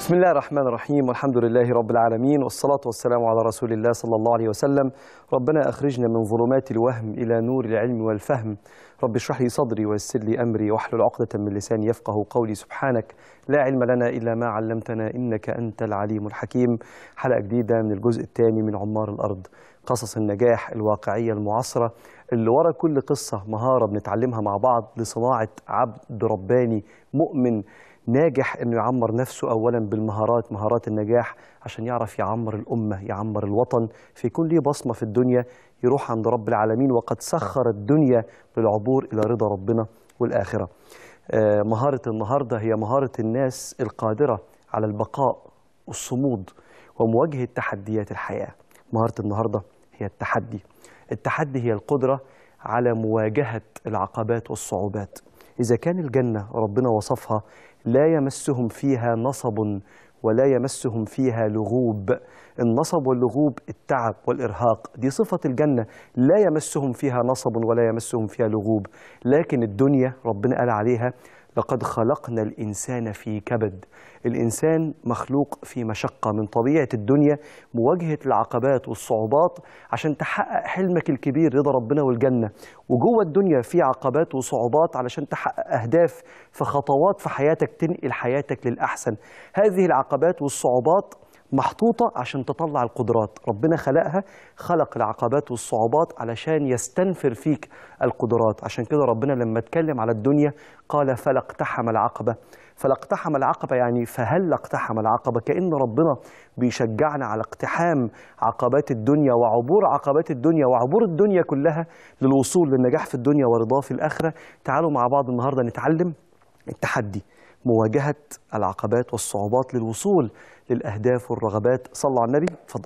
بسم الله الرحمن الرحيم والحمد لله رب العالمين والصلاة والسلام على رسول الله صلى الله عليه وسلم ربنا أخرجنا من ظلمات الوهم إلى نور العلم والفهم رب اشرح لي صدري ويسر لي أمري واحلل عقدة من لساني يفقه قولي سبحانك لا علم لنا إلا ما علمتنا إنك أنت العليم الحكيم حلقة جديدة من الجزء الثاني من عمار الأرض قصص النجاح الواقعية المعاصرة اللي ورا كل قصة مهارة بنتعلمها مع بعض لصناعة عبد رباني مؤمن ناجح انه يعمر نفسه اولا بالمهارات مهارات النجاح عشان يعرف يعمر الامه يعمر الوطن فيكون ليه بصمه في الدنيا يروح عند رب العالمين وقد سخر الدنيا للعبور الى رضا ربنا والاخره. آه، مهاره النهارده هي مهاره الناس القادره على البقاء والصمود ومواجهه تحديات الحياه. مهاره النهارده هي التحدي. التحدي هي القدره على مواجهه العقبات والصعوبات. إذا كان الجنة ربنا وصفها لا يمسهم فيها نصب ولا يمسهم فيها لغوب النصب واللغوب التعب والإرهاق دي صفة الجنة لا يمسهم فيها نصب ولا يمسهم فيها لغوب لكن الدنيا ربنا قال عليها لقد خلقنا الإنسان في كبد الإنسان مخلوق في مشقة من طبيعة الدنيا مواجهة العقبات والصعوبات عشان تحقق حلمك الكبير رضا ربنا والجنة وجوه الدنيا في عقبات وصعوبات علشان تحقق أهداف في خطوات في حياتك تنقل حياتك للأحسن هذه العقبات والصعوبات محطوطة عشان تطلع القدرات ربنا خلقها خلق العقبات والصعوبات علشان يستنفر فيك القدرات عشان كده ربنا لما اتكلم على الدنيا قال فلا اقتحم العقبة فلا اقتحم العقبة يعني فهل اقتحم العقبة كأن ربنا بيشجعنا على اقتحام عقبات الدنيا وعبور عقبات الدنيا وعبور الدنيا كلها للوصول للنجاح في الدنيا ورضاه في الآخرة تعالوا مع بعض النهاردة نتعلم التحدي مواجهة العقبات والصعوبات للوصول للأهداف والرغبات صلوا على النبي اتفضل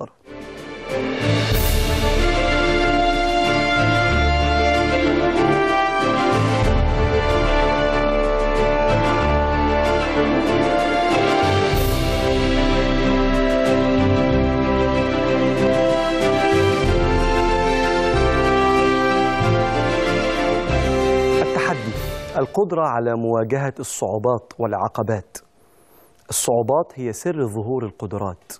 التحدي القدرة على مواجهة الصعوبات والعقبات الصعوبات هي سر ظهور القدرات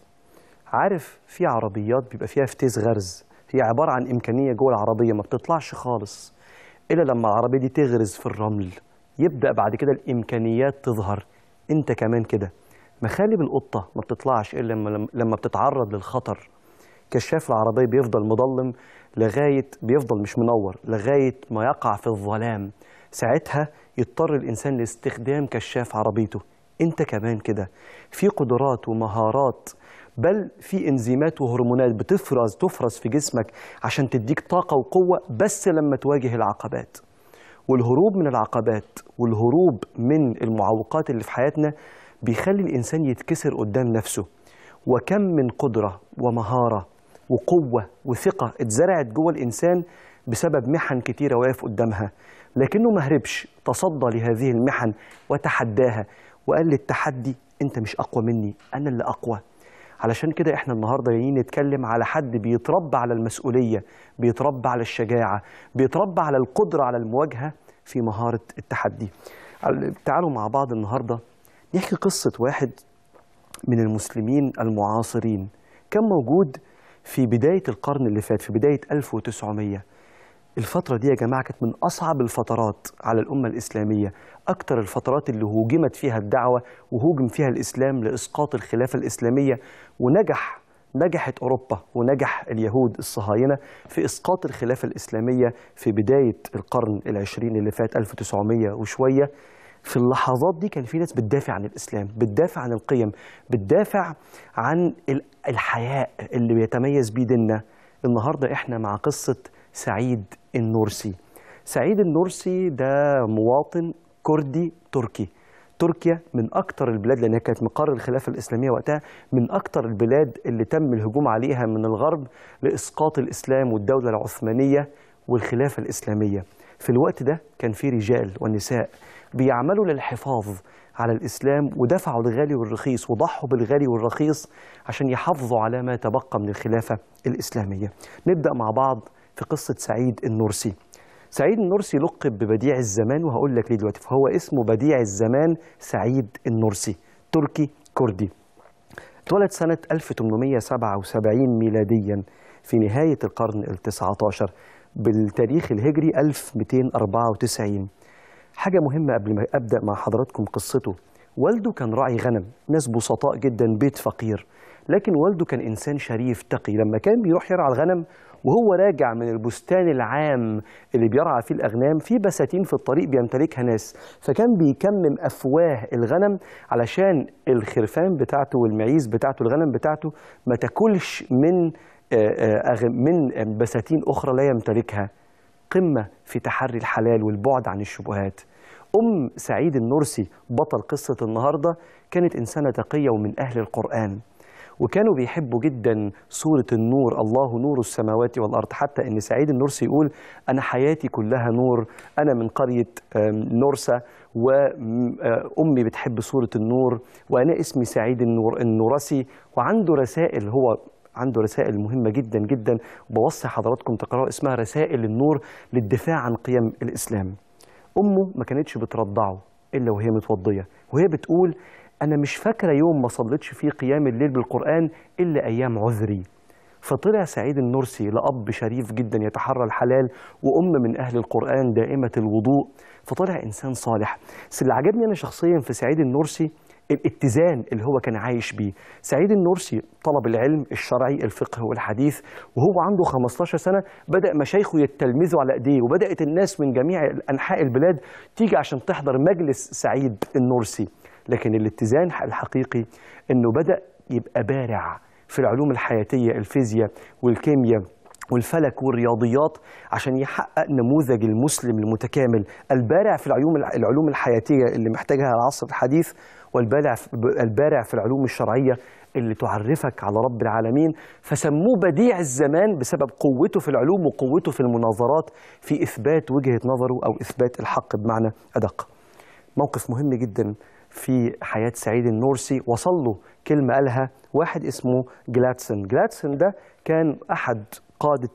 عارف في عربيات بيبقى فيها فتيس غرز هي عبارة عن إمكانية جوه العربية ما بتطلعش خالص إلا لما العربية دي تغرز في الرمل يبدأ بعد كده الإمكانيات تظهر أنت كمان كده مخالب القطة ما بتطلعش إلا لما لما بتتعرض للخطر كشاف العربية بيفضل مضلم لغاية بيفضل مش منور لغاية ما يقع في الظلام ساعتها يضطر الإنسان لاستخدام كشاف عربيته أنت كمان كده في قدرات ومهارات بل في انزيمات وهرمونات بتفرز تفرز في جسمك عشان تديك طاقة وقوة بس لما تواجه العقبات والهروب من العقبات والهروب من المعوقات اللي في حياتنا بيخلي الإنسان يتكسر قدام نفسه وكم من قدرة ومهارة وقوة وثقة اتزرعت جوه الإنسان بسبب محن كتيرة واقف قدامها لكنه ما هربش تصدى لهذه المحن وتحداها وقال للتحدي أنت مش أقوى مني أنا اللي أقوى علشان كده احنا النهارده جايين نتكلم على حد بيتربى على المسؤوليه، بيتربى على الشجاعه، بيتربى على القدره على المواجهه في مهاره التحدي. تعالوا مع بعض النهارده نحكي قصه واحد من المسلمين المعاصرين كان موجود في بدايه القرن اللي فات في بدايه 1900 الفترة دي يا جماعة كانت من أصعب الفترات على الأمة الإسلامية أكتر الفترات اللي هوجمت فيها الدعوة وهوجم فيها الإسلام لإسقاط الخلافة الإسلامية ونجح نجحت أوروبا ونجح اليهود الصهاينة في إسقاط الخلافة الإسلامية في بداية القرن العشرين اللي فات 1900 وشوية في اللحظات دي كان في ناس بتدافع عن الإسلام بتدافع عن القيم بتدافع عن الحياء اللي بيتميز بيه ديننا النهاردة إحنا مع قصة سعيد النورسي سعيد النورسي ده مواطن كردي تركي تركيا من أكتر البلاد لأنها كانت مقر الخلافة الإسلامية وقتها من أكتر البلاد اللي تم الهجوم عليها من الغرب لإسقاط الإسلام والدولة العثمانية والخلافة الإسلامية في الوقت ده كان في رجال ونساء بيعملوا للحفاظ على الإسلام ودفعوا الغالي والرخيص وضحوا بالغالي والرخيص عشان يحافظوا على ما تبقى من الخلافة الإسلامية نبدأ مع بعض في قصة سعيد النورسي سعيد النورسي لقب ببديع الزمان وهقول لك ليه دلوقتي فهو اسمه بديع الزمان سعيد النورسي تركي كردي اتولد سنة 1877 ميلاديا في نهاية القرن التسعة عشر بالتاريخ الهجري 1294 حاجة مهمة قبل ما أبدأ مع حضراتكم قصته والده كان راعي غنم ناس بسطاء جدا بيت فقير لكن والده كان إنسان شريف تقي لما كان بيروح يرعى الغنم وهو راجع من البستان العام اللي بيرعى فيه الأغنام في بساتين في الطريق بيمتلكها ناس فكان بيكمم أفواه الغنم علشان الخرفان بتاعته والمعيز بتاعته الغنم بتاعته ما تاكلش من من بساتين أخرى لا يمتلكها قمة في تحري الحلال والبعد عن الشبهات أم سعيد النرسي بطل قصة النهاردة كانت إنسانة تقية ومن أهل القرآن وكانوا بيحبوا جدا سورة النور الله نور السماوات والأرض حتى أن سعيد النرسي يقول أنا حياتي كلها نور أنا من قرية نورسة وأمي بتحب سورة النور وأنا اسمي سعيد النور النورسي وعنده رسائل هو عنده رسائل مهمة جدا جدا وبوصي حضراتكم تقرأوا اسمها رسائل النور للدفاع عن قيم الإسلام أمه ما كانتش بترضعه إلا وهي متوضية وهي بتقول أنا مش فاكرة يوم ما صليتش فيه قيام الليل بالقرآن إلا أيام عذري فطلع سعيد النرسي لأب شريف جدا يتحرى الحلال وأم من أهل القرآن دائمة الوضوء فطلع إنسان صالح بس اللي عجبني أنا شخصيا في سعيد النرسي الاتزان اللي هو كان عايش بيه سعيد النرسي طلب العلم الشرعي الفقه والحديث وهو عنده 15 سنة بدأ مشايخه يتلمذوا على ايديه وبدأت الناس من جميع أنحاء البلاد تيجي عشان تحضر مجلس سعيد النرسي لكن الاتزان الحقيقي انه بدأ يبقى بارع في العلوم الحياتية الفيزياء والكيمياء والفلك والرياضيات عشان يحقق نموذج المسلم المتكامل البارع في العلوم العلوم الحياتيه اللي محتاجها العصر الحديث والبارع البارع في العلوم الشرعيه اللي تعرفك على رب العالمين فسموه بديع الزمان بسبب قوته في العلوم وقوته في المناظرات في اثبات وجهه نظره او اثبات الحق بمعنى ادق. موقف مهم جدا في حياه سعيد النورسي وصل له كلمه قالها واحد اسمه جلاتسون، جلاتسون ده كان احد قادة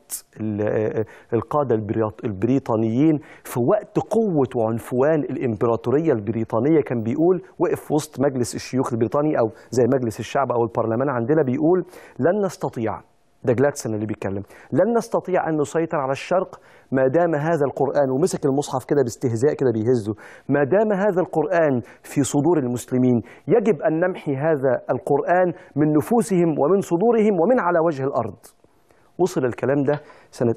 القادة البريطانيين في وقت قوة وعنفوان الإمبراطورية البريطانية كان بيقول وقف وسط مجلس الشيوخ البريطاني أو زي مجلس الشعب أو البرلمان عندنا بيقول لن نستطيع ده جلاتسون اللي بيتكلم لن نستطيع أن نسيطر على الشرق ما دام هذا القرآن ومسك المصحف كده باستهزاء كده بيهزه ما دام هذا القرآن في صدور المسلمين يجب أن نمحي هذا القرآن من نفوسهم ومن صدورهم ومن على وجه الأرض وصل الكلام ده سنة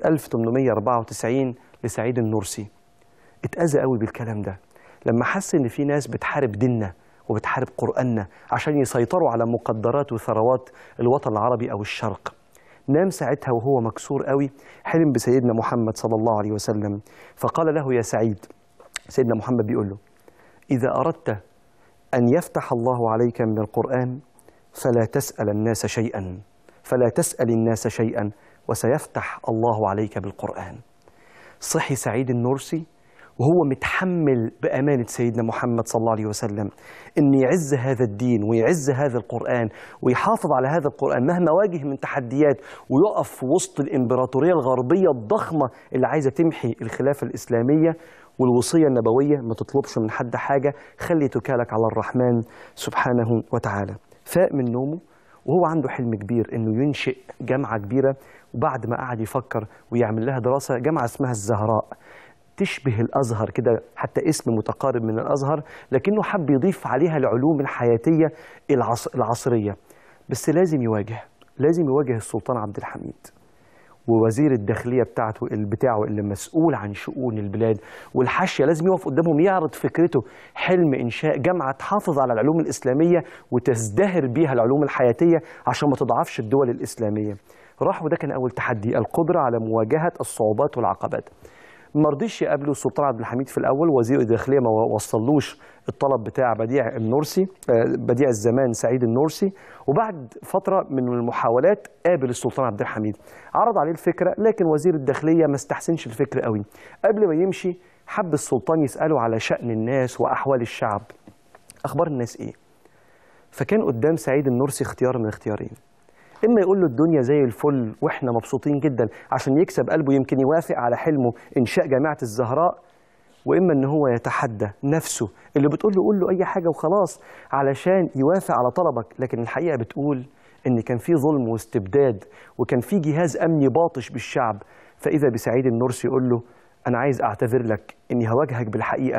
1894 لسعيد النورسي اتأذى قوي بالكلام ده لما حس ان في ناس بتحارب ديننا وبتحارب قرآننا عشان يسيطروا على مقدرات وثروات الوطن العربي أو الشرق نام ساعتها وهو مكسور قوي حلم بسيدنا محمد صلى الله عليه وسلم فقال له يا سعيد سيدنا محمد بيقول له إذا أردت أن يفتح الله عليك من القرآن فلا تسأل الناس شيئا فلا تسأل الناس شيئا وسيفتح الله عليك بالقرآن صحي سعيد النورسي وهو متحمل بأمانة سيدنا محمد صلى الله عليه وسلم أن يعز هذا الدين ويعز هذا القرآن ويحافظ على هذا القرآن مهما واجه من تحديات ويقف في وسط الإمبراطورية الغربية الضخمة اللي عايزة تمحي الخلافة الإسلامية والوصية النبوية ما تطلبش من حد حاجة خلي تكالك على الرحمن سبحانه وتعالى فاق من نومه وهو عنده حلم كبير انه ينشئ جامعه كبيره وبعد ما قعد يفكر ويعمل لها دراسه جامعه اسمها الزهراء تشبه الازهر كده حتى اسم متقارب من الازهر لكنه حب يضيف عليها العلوم الحياتيه العصريه بس لازم يواجه لازم يواجه السلطان عبد الحميد ووزير الداخليه بتاعته بتاعه اللي مسؤول عن شؤون البلاد والحاشيه لازم يقف قدامهم يعرض فكرته حلم انشاء جامعه تحافظ على العلوم الاسلاميه وتزدهر بيها العلوم الحياتيه عشان ما تضعفش الدول الاسلاميه. راح وده كان اول تحدي القدره على مواجهه الصعوبات والعقبات. ما رضيش يقابله السلطان عبد الحميد في الاول وزير الداخليه ما وصلوش الطلب بتاع بديع النورسي بديع الزمان سعيد النورسي وبعد فتره من المحاولات قابل السلطان عبد الحميد عرض عليه الفكره لكن وزير الداخليه ما استحسنش الفكره قوي قبل ما يمشي حب السلطان يساله على شان الناس واحوال الشعب اخبار الناس ايه فكان قدام سعيد النورسي اختيار من اختيارين اما يقول له الدنيا زي الفل واحنا مبسوطين جدا عشان يكسب قلبه يمكن يوافق على حلمه انشاء جامعه الزهراء واما ان هو يتحدى نفسه اللي بتقول له قول له اي حاجه وخلاص علشان يوافق على طلبك لكن الحقيقه بتقول ان كان في ظلم واستبداد وكان في جهاز امني باطش بالشعب فاذا بسعيد النورسي يقول له انا عايز اعتذر لك اني هواجهك بالحقيقه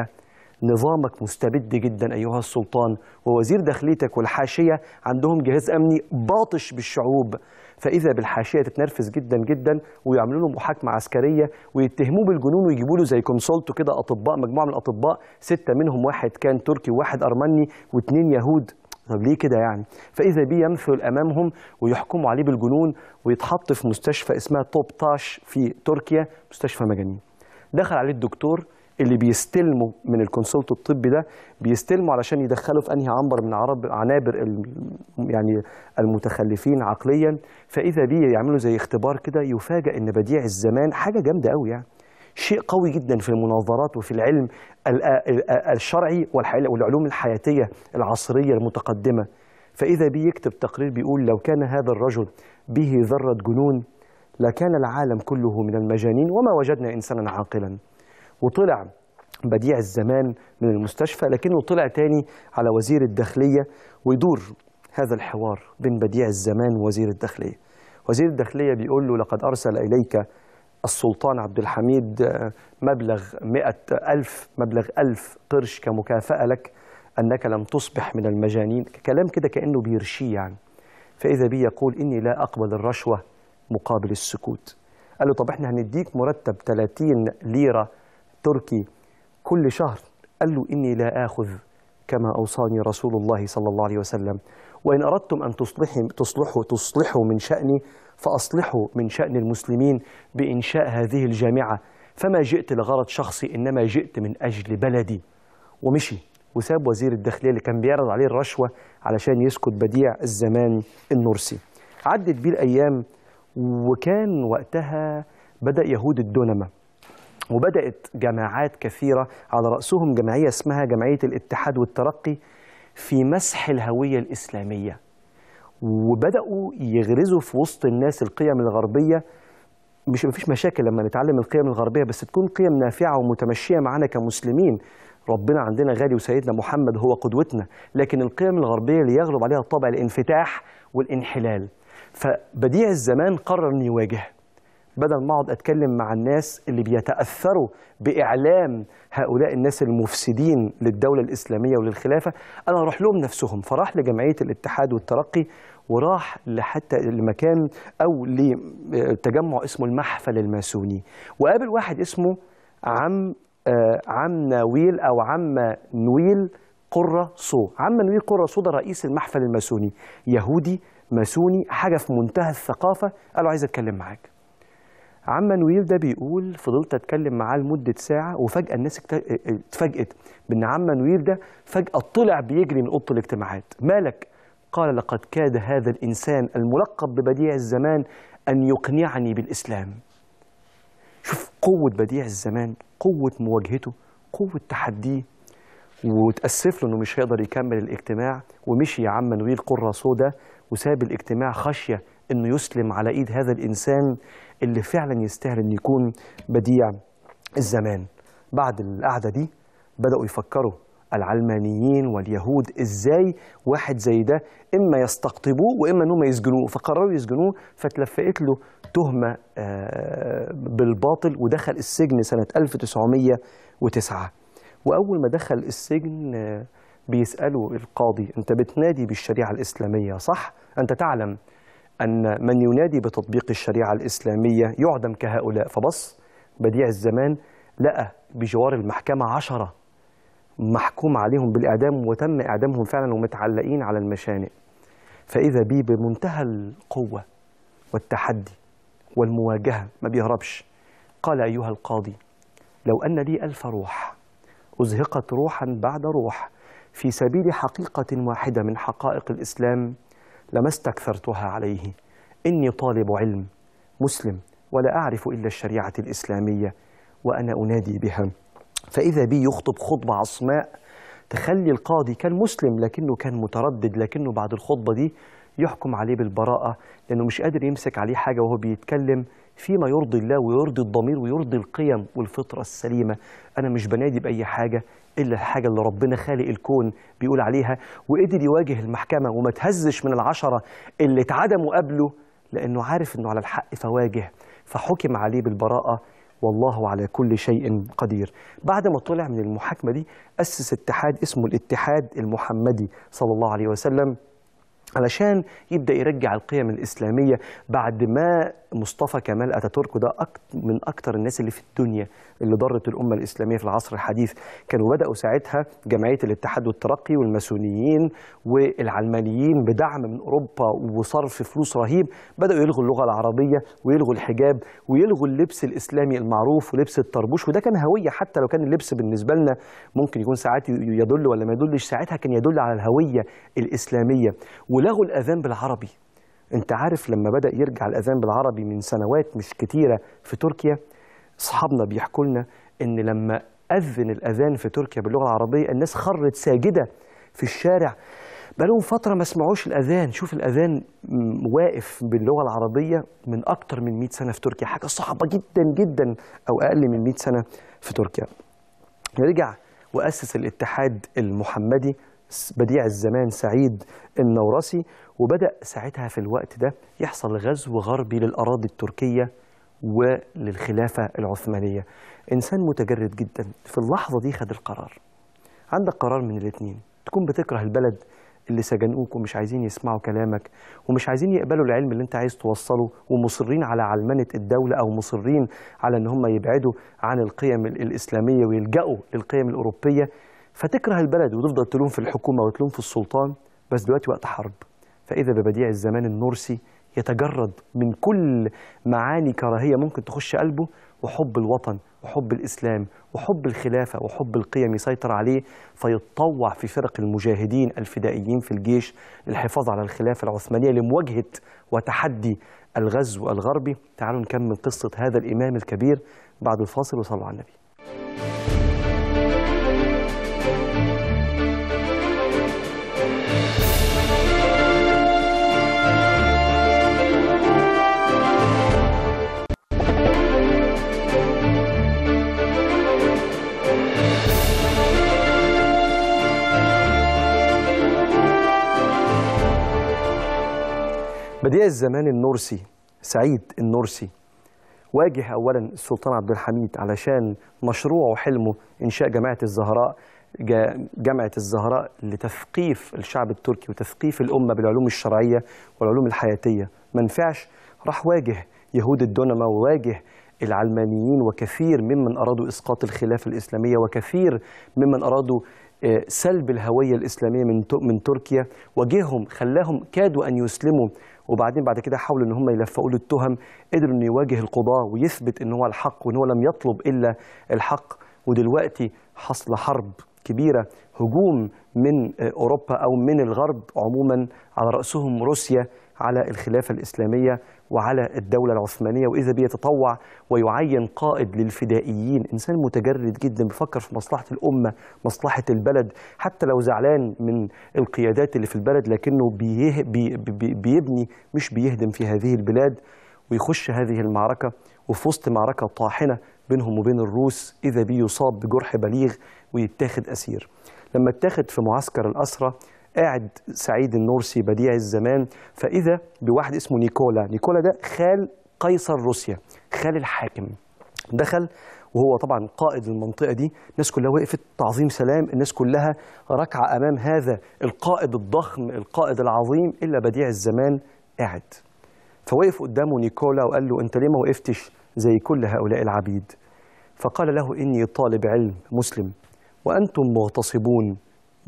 نظامك مستبد جدا ايها السلطان ووزير داخليتك والحاشيه عندهم جهاز امني باطش بالشعوب فاذا بالحاشيه تتنرفز جدا جدا ويعملوا له محاكمه عسكريه ويتهموه بالجنون ويجيبوا له زي كونسولتو كده اطباء مجموعه من الاطباء سته منهم واحد كان تركي وواحد ارمني واثنين يهود طب ليه كده يعني؟ فإذا بيه يمثل أمامهم ويحكموا عليه بالجنون ويتحط في مستشفى اسمها توب تاش في تركيا مستشفى مجانين. دخل عليه الدكتور اللي بيستلموا من الكونسلت الطبي ده بيستلموا علشان يدخلوا في انهي عنبر من عرب عنابر ال- يعني المتخلفين عقليا فاذا بيه يعملوا زي اختبار كده يفاجئ ان بديع الزمان حاجه جامده قوي يعني شيء قوي جدا في المناظرات وفي العلم ال- ال- الشرعي والح- والعلوم الحياتيه العصريه المتقدمه فاذا بيه يكتب تقرير بيقول لو كان هذا الرجل به ذره جنون لكان العالم كله من المجانين وما وجدنا انسانا عاقلا وطلع بديع الزمان من المستشفى لكنه طلع تاني على وزير الداخلية ويدور هذا الحوار بين بديع الزمان ووزير الداخلية وزير الداخلية بيقول له لقد أرسل إليك السلطان عبد الحميد آه، مبلغ مئة ألف مبلغ ألف قرش كمكافأة لك أنك لم تصبح من المجانين كلام كده كأنه بيرشيه يعني فإذا بي يقول إني لا أقبل الرشوة مقابل السكوت قال له طب احنا هنديك مرتب 30 ليرة تركي كل شهر قال له إني لا آخذ كما أوصاني رسول الله صلى الله عليه وسلم وإن أردتم أن تصلحوا تصلحوا تصلحوا من شأني فأصلحوا من شأن المسلمين بإنشاء هذه الجامعة فما جئت لغرض شخصي إنما جئت من أجل بلدي ومشي وساب وزير الداخلية اللي كان بيعرض عليه الرشوة علشان يسكت بديع الزمان النرسي عدت بيه الأيام وكان وقتها بدأ يهود الدنمة وبدأت جماعات كثيرة على رأسهم جمعية اسمها جمعية الاتحاد والترقي في مسح الهوية الإسلامية وبدأوا يغرزوا في وسط الناس القيم الغربية مش مفيش مشاكل لما نتعلم القيم الغربية بس تكون قيم نافعة ومتمشية معانا كمسلمين ربنا عندنا غالي وسيدنا محمد هو قدوتنا لكن القيم الغربية اللي يغلب عليها طابع الانفتاح والانحلال فبديع الزمان قرر أن يواجه بدل ما اقعد اتكلم مع الناس اللي بيتاثروا باعلام هؤلاء الناس المفسدين للدوله الاسلاميه وللخلافه انا اروح لهم نفسهم فراح لجمعيه الاتحاد والترقي وراح لحتى لمكان او لتجمع اسمه المحفل الماسوني وقابل واحد اسمه عم آه، عم نويل او عم نويل قرة صو عم نويل قرة صو ده رئيس المحفل الماسوني يهودي ماسوني حاجه في منتهى الثقافه قال له عايز اتكلم معاك عم نويل ده بيقول فضلت اتكلم معاه لمده ساعه وفجاه الناس اكت- اتفاجئت بان عم نويل ده فجاه طلع بيجري من اوضه الاجتماعات مالك قال لقد كاد هذا الانسان الملقب ببديع الزمان ان يقنعني بالاسلام شوف قوه بديع الزمان قوه مواجهته قوه تحديه وتأسف له انه مش هيقدر يكمل الاجتماع ومشي يا عم نويل قرة سودا وساب الاجتماع خشية انه يسلم على ايد هذا الانسان اللي فعلا يستاهل ان يكون بديع الزمان بعد القعدة دي بدأوا يفكروا العلمانيين واليهود ازاي واحد زي ده اما يستقطبوه واما انهم يسجنوه فقرروا يسجنوه فتلفقت له تهمه آه، بالباطل ودخل السجن سنه 1909 واول ما دخل السجن آه، بيسالوا القاضي انت بتنادي بالشريعه الاسلاميه صح انت تعلم ان من ينادي بتطبيق الشريعه الاسلاميه يعدم كهؤلاء فبص بديع الزمان لقى بجوار المحكمه عشره محكوم عليهم بالإعدام وتم إعدامهم فعلا ومتعلقين على المشانق فإذا بيه بمنتهى القوة والتحدي والمواجهة ما بيهربش قال أيها القاضي لو أن لي ألف روح أزهقت روحا بعد روح في سبيل حقيقة واحدة من حقائق الإسلام لما استكثرتها عليه إني طالب علم مسلم ولا أعرف إلا الشريعة الإسلامية وأنا أنادي بها فإذا بي يخطب خطبة عصماء تخلي القاضي كان مسلم لكنه كان متردد لكنه بعد الخطبة دي يحكم عليه بالبراءة لأنه مش قادر يمسك عليه حاجة وهو بيتكلم فيما يرضي الله ويرضي الضمير ويرضي القيم والفطرة السليمة أنا مش بنادي بأي حاجة إلا الحاجة اللي ربنا خالق الكون بيقول عليها وقدر يواجه المحكمة وما تهزش من العشرة اللي اتعدموا قبله لأنه عارف أنه على الحق فواجه فحكم عليه بالبراءة والله على كل شيء قدير بعد ما طلع من المحاكمة دي أسس اتحاد اسمه الاتحاد المحمدي صلى الله عليه وسلم علشان يبدا يرجع القيم الاسلاميه بعد ما مصطفى كمال اتاتورك وده أكت من اكتر الناس اللي في الدنيا اللي ضرت الامه الاسلاميه في العصر الحديث كانوا بداوا ساعتها جمعيه الاتحاد والترقي والماسونيين والعلمانيين بدعم من اوروبا وصرف فلوس رهيب بداوا يلغوا اللغه العربيه ويلغوا الحجاب ويلغوا اللبس الاسلامي المعروف ولبس الطربوش وده كان هويه حتى لو كان اللبس بالنسبه لنا ممكن يكون ساعات يدل ولا ما يدلش ساعتها كان يدل على الهويه الاسلاميه ولغوا الاذان بالعربي انت عارف لما بدا يرجع الاذان بالعربي من سنوات مش كتيره في تركيا اصحابنا بيحكوا لنا ان لما اذن الاذان في تركيا باللغه العربيه الناس خرت ساجده في الشارع بقالهم فتره ما سمعوش الاذان شوف الاذان واقف باللغه العربيه من اكتر من 100 سنه في تركيا حاجه صعبه جدا جدا او اقل من 100 سنه في تركيا رجع واسس الاتحاد المحمدي بديع الزمان سعيد النورسي وبدأ ساعتها في الوقت ده يحصل غزو غربي للأراضي التركية وللخلافة العثمانية إنسان متجرد جدا في اللحظة دي خد القرار عندك قرار من الاثنين تكون بتكره البلد اللي سجنوك ومش عايزين يسمعوا كلامك ومش عايزين يقبلوا العلم اللي انت عايز توصله ومصرين على علمنة الدولة أو مصرين على ان هم يبعدوا عن القيم الإسلامية ويلجأوا للقيم الأوروبية فتكره البلد وتفضل تلوم في الحكومة وتلوم في السلطان بس دلوقتي وقت حرب فإذا ببديع الزمان النورسي يتجرد من كل معاني كراهية ممكن تخش قلبه وحب الوطن وحب الإسلام وحب الخلافة وحب القيم يسيطر عليه فيتطوع في فرق المجاهدين الفدائيين في الجيش للحفاظ على الخلافة العثمانية لمواجهة وتحدي الغزو الغربي تعالوا نكمل قصة هذا الإمام الكبير بعد الفاصل وصلوا على النبي بديع الزمان النورسي سعيد النورسي واجه اولا السلطان عبد الحميد علشان مشروعه وحلمه انشاء جامعه الزهراء جامعه الزهراء لتثقيف الشعب التركي وتثقيف الامه بالعلوم الشرعيه والعلوم الحياتيه ما نفعش راح واجه يهود الدنمه وواجه العلمانيين وكثير ممن ارادوا اسقاط الخلافه الاسلاميه وكثير ممن ارادوا سلب الهويه الاسلاميه من من تركيا واجههم خلاهم كادوا ان يسلموا وبعدين بعد كده حاولوا ان هم يلفقوا له التهم قدروا انه يواجه القضاه ويثبت ان هو الحق وان هو لم يطلب الا الحق ودلوقتي حصل حرب كبيره هجوم من اوروبا او من الغرب عموما على راسهم روسيا على الخلافه الاسلاميه وعلى الدوله العثمانيه واذا بيتطوع ويعين قائد للفدائيين انسان متجرد جدا بيفكر في مصلحه الامه مصلحه البلد حتى لو زعلان من القيادات اللي في البلد لكنه بيه بي بي بيبني مش بيهدم في هذه البلاد ويخش هذه المعركه وفي وسط معركه طاحنه بينهم وبين الروس اذا بيه يصاب بجرح بليغ ويتاخد اسير لما اتاخد في معسكر الاسرى قاعد سعيد النورسي بديع الزمان فإذا بواحد اسمه نيكولا نيكولا ده خال قيصر روسيا خال الحاكم دخل وهو طبعا قائد المنطقة دي الناس كلها وقفت تعظيم سلام الناس كلها ركعة أمام هذا القائد الضخم القائد العظيم إلا بديع الزمان قاعد فوقف قدامه نيكولا وقال له أنت ليه ما وقفتش زي كل هؤلاء العبيد فقال له إني طالب علم مسلم وأنتم مغتصبون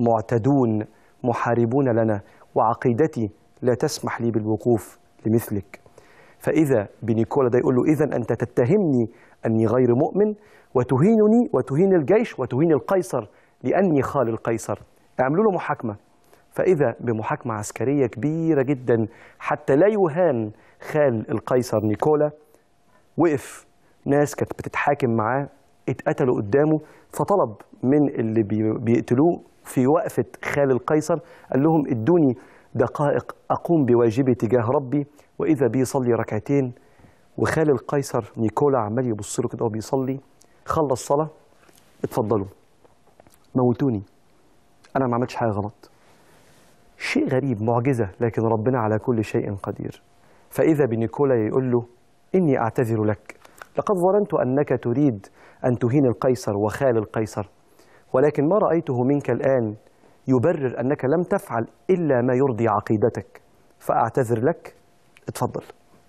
معتدون محاربون لنا وعقيدتي لا تسمح لي بالوقوف لمثلك فإذا بنيكولا ده يقول له إذا أنت تتهمني أني غير مؤمن وتهينني وتهين الجيش وتهين القيصر لأني خال القيصر اعملوا له محاكمة فإذا بمحاكمة عسكرية كبيرة جدا حتى لا يهان خال القيصر نيكولا وقف ناس كانت بتتحاكم معاه اتقتلوا قدامه فطلب من اللي بيقتلوه في وقفة خال القيصر قال لهم ادوني دقائق أقوم بواجبي تجاه ربي وإذا بي صلي ركعتين وخال القيصر نيكولا عمال يبص له كده وهو بيصلي خلص صلاه اتفضلوا موتوني انا ما عملتش حاجه غلط شيء غريب معجزه لكن ربنا على كل شيء قدير فاذا بنيكولا يقول له اني اعتذر لك لقد ظننت انك تريد ان تهين القيصر وخال القيصر ولكن ما رايته منك الان يبرر انك لم تفعل الا ما يرضي عقيدتك فاعتذر لك اتفضل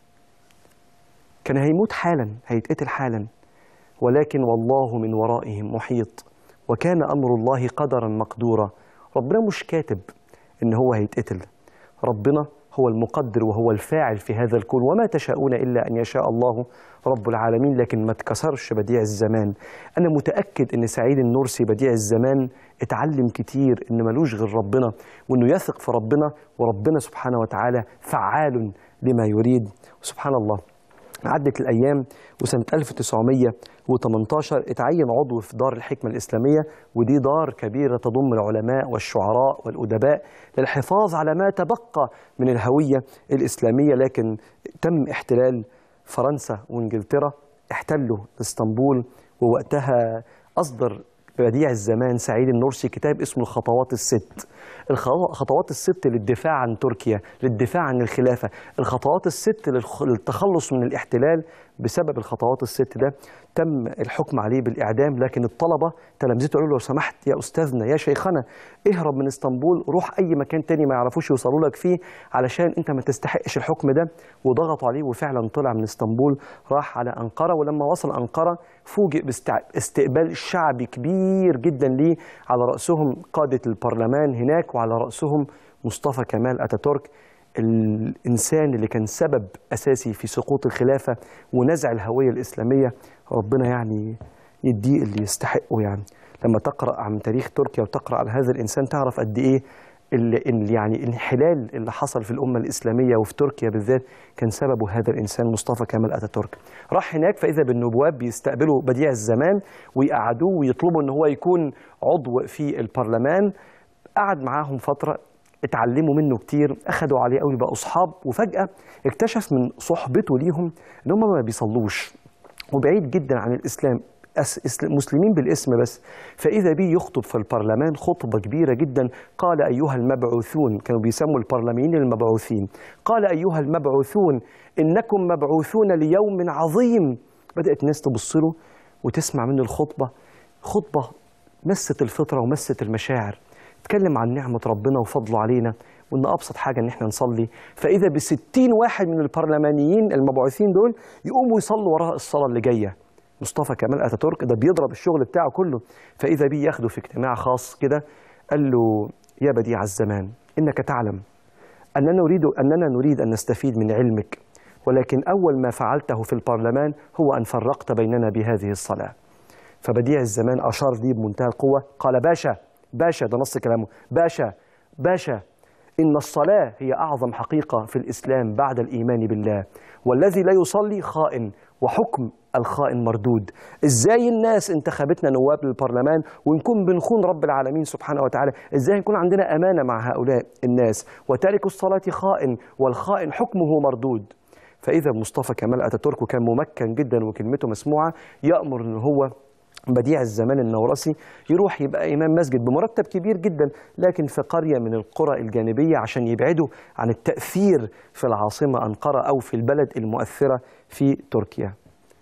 كان هيموت حالا هيتقتل حالا ولكن والله من ورائهم محيط وكان امر الله قدرا مقدورا ربنا مش كاتب ان هو هيتقتل ربنا هو المقدر وهو الفاعل في هذا الكون وما تشاءون الا ان يشاء الله رب العالمين لكن ما اتكسرش بديع الزمان انا متاكد ان سعيد النورسي بديع الزمان اتعلم كتير ان ملوش غير ربنا وانه يثق في ربنا وربنا سبحانه وتعالى فعال لما يريد سبحان الله عدت الأيام وسنة 1918 اتعين عضو في دار الحكمة الإسلامية ودي دار كبيرة تضم العلماء والشعراء والأدباء للحفاظ على ما تبقى من الهوية الإسلامية لكن تم احتلال فرنسا وإنجلترا احتلوا اسطنبول ووقتها أصدر بديع الزمان سعيد النورسي كتاب اسمه الخطوات الست الخطوات الست للدفاع عن تركيا للدفاع عن الخلافة الخطوات الست للخ- للتخلص من الاحتلال بسبب الخطوات الست ده تم الحكم عليه بالإعدام لكن الطلبة تلامذته قالوا له لو سمحت يا أستاذنا يا شيخنا اهرب من اسطنبول روح أي مكان تاني ما يعرفوش يوصلوا لك فيه علشان أنت ما تستحقش الحكم ده وضغطوا عليه وفعلا طلع من اسطنبول راح على أنقرة ولما وصل أنقرة فوجئ باستقبال شعبي كبير جدا ليه على رأسهم قادة البرلمان هناك وعلى رأسهم مصطفى كمال أتاتورك الإنسان اللي كان سبب أساسي في سقوط الخلافة ونزع الهوية الإسلامية ربنا يعني يديه اللي يستحقه يعني لما تقرأ عن تاريخ تركيا وتقرأ عن هذا الإنسان تعرف قد إيه ال- ال- يعني الانحلال اللي حصل في الأمة الإسلامية وفي تركيا بالذات كان سببه هذا الإنسان مصطفى كمال أتاتورك راح هناك فإذا بالنواب بيستقبلوا بديع الزمان ويقعدوه ويطلبوا إن هو يكون عضو في البرلمان قعد معاهم فترة اتعلموا منه كتير اخدوا عليه قوي بقوا اصحاب وفجاه اكتشف من صحبته ليهم ان هم ما بيصلوش وبعيد جدا عن الاسلام أس- إسل- مسلمين بالاسم بس فاذا بيه يخطب في البرلمان خطبه كبيره جدا قال ايها المبعوثون كانوا بيسموا البرلمانيين المبعوثين قال ايها المبعوثون انكم مبعوثون ليوم عظيم بدات الناس تبص له وتسمع منه الخطبه خطبه مست الفطره ومست المشاعر اتكلم عن نعمة ربنا وفضله علينا وإن أبسط حاجة إن إحنا نصلي فإذا بستين واحد من البرلمانيين المبعوثين دول يقوموا يصلوا وراء الصلاة اللي جاية مصطفى كمال أتاتورك ده بيضرب الشغل بتاعه كله فإذا بيه ياخده في اجتماع خاص كده قال له يا بديع الزمان إنك تعلم أننا نريد أننا نريد أن نستفيد من علمك ولكن أول ما فعلته في البرلمان هو أن فرقت بيننا بهذه الصلاة فبديع الزمان أشار لي بمنتهى القوة قال باشا باشا ده نص كلامه باشا باشا إن الصلاة هي أعظم حقيقة في الإسلام بعد الإيمان بالله والذي لا يصلي خائن وحكم الخائن مردود إزاي الناس انتخبتنا نواب للبرلمان ونكون بنخون رب العالمين سبحانه وتعالى إزاي يكون عندنا أمانة مع هؤلاء الناس وتارك الصلاة خائن والخائن حكمه مردود فإذا مصطفى كمال أتاتورك كان ممكن جدا وكلمته مسموعة يأمر أن هو بديع الزمان النورسي يروح يبقى إمام مسجد بمرتب كبير جدا لكن في قرية من القرى الجانبية عشان يبعدوا عن التأثير في العاصمة أنقرة أو في البلد المؤثرة في تركيا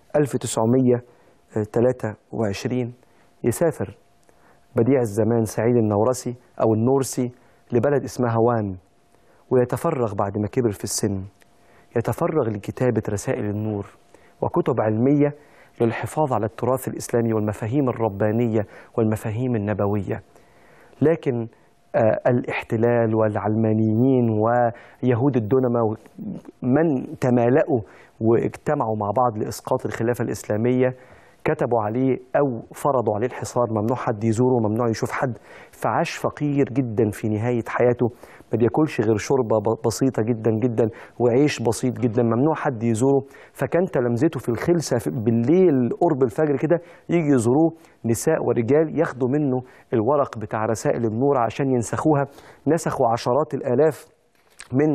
1923 يسافر بديع الزمان سعيد النورسي أو النورسي لبلد اسمها وان ويتفرغ بعد ما كبر في السن يتفرغ لكتابة رسائل النور وكتب علمية للحفاظ على التراث الإسلامي والمفاهيم الربانية والمفاهيم النبوية لكن آه، الاحتلال والعلمانيين ويهود الدنمة من تمالأوا واجتمعوا مع بعض لإسقاط الخلافة الإسلامية كتبوا عليه أو فرضوا عليه الحصار ممنوع حد يزوره ممنوع يشوف حد فعاش فقير جدا في نهاية حياته ما بياكلش غير شوربة ب- بسيطة جدا جدا وعيش بسيط جدا ممنوع حد يزوره فكان تلامذته في الخلسة في- بالليل قرب الفجر كده يجي يزوروه نساء ورجال ياخدوا منه الورق بتاع رسائل النور عشان ينسخوها نسخوا عشرات الآلاف من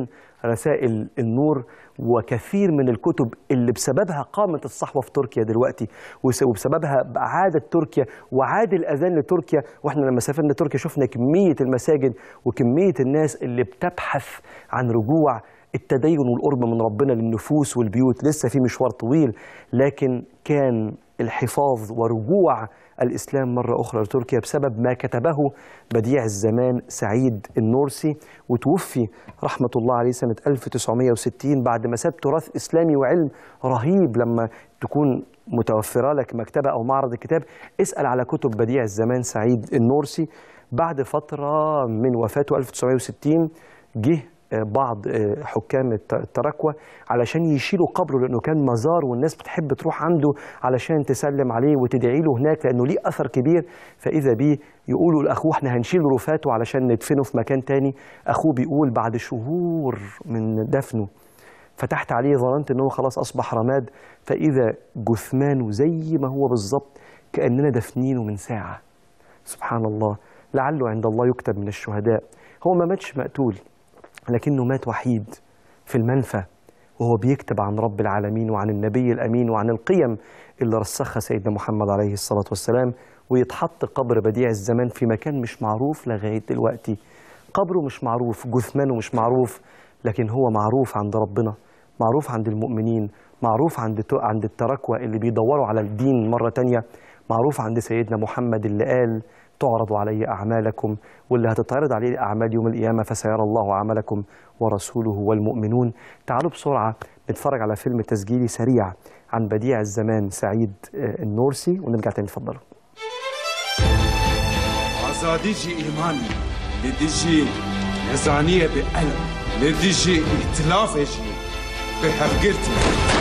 رسائل النور وكثير من الكتب اللي بسببها قامت الصحوة في تركيا دلوقتي وس- وبسببها عادت تركيا وعاد الأذان لتركيا وإحنا لما سافرنا تركيا شفنا كمية المساجد وكمية الناس اللي بتبحث عن رجوع التدين والقرب من ربنا للنفوس والبيوت لسه في مشوار طويل لكن كان الحفاظ ورجوع الإسلام مرة أخرى لتركيا بسبب ما كتبه بديع الزمان سعيد النورسي وتوفي رحمة الله عليه سنة 1960 بعد ما ساب تراث إسلامي وعلم رهيب لما تكون متوفرة لك مكتبة أو معرض الكتاب اسأل على كتب بديع الزمان سعيد النورسي بعد فترة من وفاته 1960 جه بعض حكام الت- التراكوة علشان يشيلوا قبره لأنه كان مزار والناس بتحب تروح عنده علشان تسلم عليه وتدعي له هناك لأنه ليه أثر كبير فإذا بيه يقولوا لأخوه احنا هنشيل رفاته علشان ندفنه في مكان تاني أخوه بيقول بعد شهور من دفنه فتحت عليه ظننت انه خلاص اصبح رماد فاذا جثمانه زي ما هو بالظبط كاننا دفنينه من ساعه سبحان الله لعله عند الله يكتب من الشهداء هو ما ماتش مقتول لكنه مات وحيد في المنفى وهو بيكتب عن رب العالمين وعن النبي الامين وعن القيم اللي رسخها سيدنا محمد عليه الصلاه والسلام ويتحط قبر بديع الزمان في مكان مش معروف لغايه دلوقتي قبره مش معروف جثمانه مش معروف لكن هو معروف عند ربنا معروف عند المؤمنين معروف عند تو- عند التراكوة اللي بيدوروا على الدين مرة تانية معروف عند سيدنا محمد اللي قال تعرض علي أعمالكم واللي هتتعرض عليه الأعمال يوم القيامة فسيرى الله عملكم ورسوله والمؤمنون تعالوا بسرعة نتفرج على فيلم تسجيلي سريع عن بديع الزمان سعيد آه، النورسي ونرجع تاني اتفضلوا آزادیجی ایمانی لدیجی نزانیه به علم لدیجی ائتلافجی به hevgirti.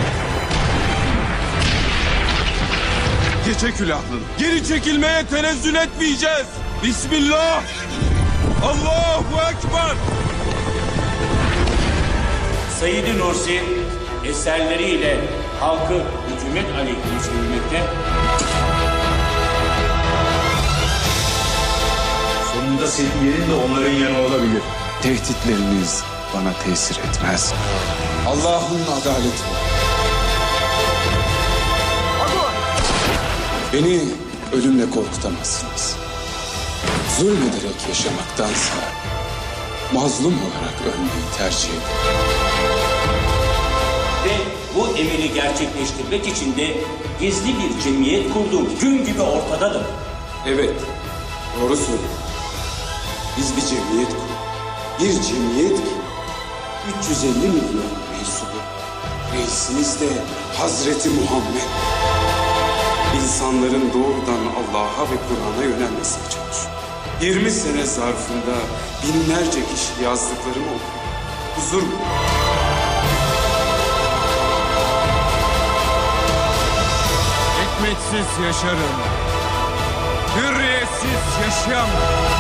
Geçe külahlın. Geri çekilmeye tenezzül etmeyeceğiz. Bismillah. Allahu Ekber. Said Nursi eserleriyle halkı hükümet aleyhine çevirmekte Sonunda sevgilerin de onların yanı olabilir. Tehditleriniz bana tesir etmez. Allah'ın adaleti. Beni ölümle korkutamazsınız. Zulmederek yaşamaktansa mazlum olarak ölmeyi tercih ederim. ve bu emiri gerçekleştirmek için de gizli bir cemiyet kurdum. Gün gibi ortadadır. Evet, doğru söylüyor. Biz bir cemiyet kurduk. Bir cemiyet ki 350 milyon mensubu. Reisimiz de Hazreti Muhammed. İnsanların doğrudan Allah'a ve Kur'an'a yönelmesini çalışıyor. 20 sene zarfında binlerce kişi yazdıklarımı okuyor. Huzur buluyor. Ekmeksiz yaşarım. Hürriyetsiz yaşayamam.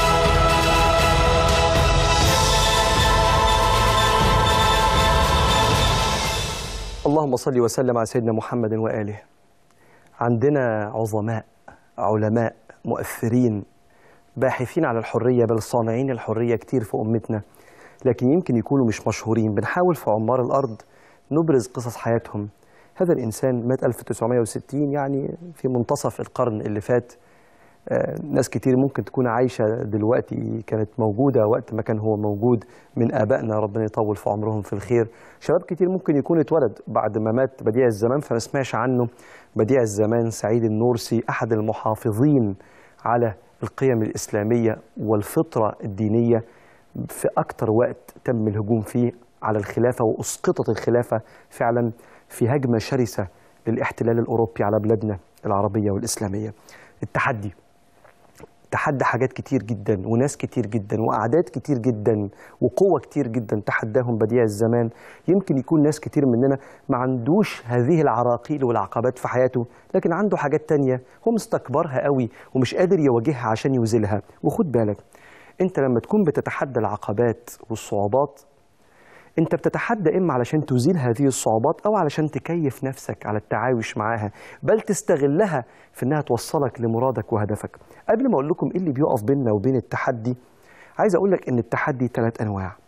اللهم صل وسلم على سيدنا محمد وآله عندنا عظماء علماء مؤثرين باحثين على الحرية بل صانعين الحرية كتير في أمتنا لكن يمكن يكونوا مش مشهورين بنحاول في عمار الأرض نبرز قصص حياتهم هذا الإنسان مات 1960 يعني في منتصف القرن اللي فات آه، ناس كتير ممكن تكون عايشة دلوقتي كانت موجودة وقت ما كان هو موجود من آبائنا ربنا يطول في عمرهم في الخير شباب كتير ممكن يكون اتولد بعد ما مات بديع الزمان فما سمعش عنه بديع الزمان سعيد النورسي أحد المحافظين على القيم الإسلامية والفطرة الدينية في أكتر وقت تم الهجوم فيه على الخلافة وأسقطت الخلافة فعلا في هجمة شرسة للاحتلال الأوروبي على بلادنا العربية والإسلامية التحدي تحدى حاجات كتير جدا وناس كتير جدا وأعداد كتير جدا وقوة كتير جدا تحداهم بديع الزمان يمكن يكون ناس كتير مننا ما عندوش هذه العراقيل والعقبات في حياته لكن عنده حاجات تانية هو مستكبرها قوي ومش قادر يواجهها عشان يوزلها وخد بالك انت لما تكون بتتحدى العقبات والصعوبات انت بتتحدى اما علشان تزيل هذه الصعوبات او علشان تكيف نفسك على التعايش معاها بل تستغلها في انها توصلك لمرادك وهدفك قبل ما اقول لكم ايه اللي بيقف بيننا وبين التحدي عايز اقول لك ان التحدي ثلاث انواع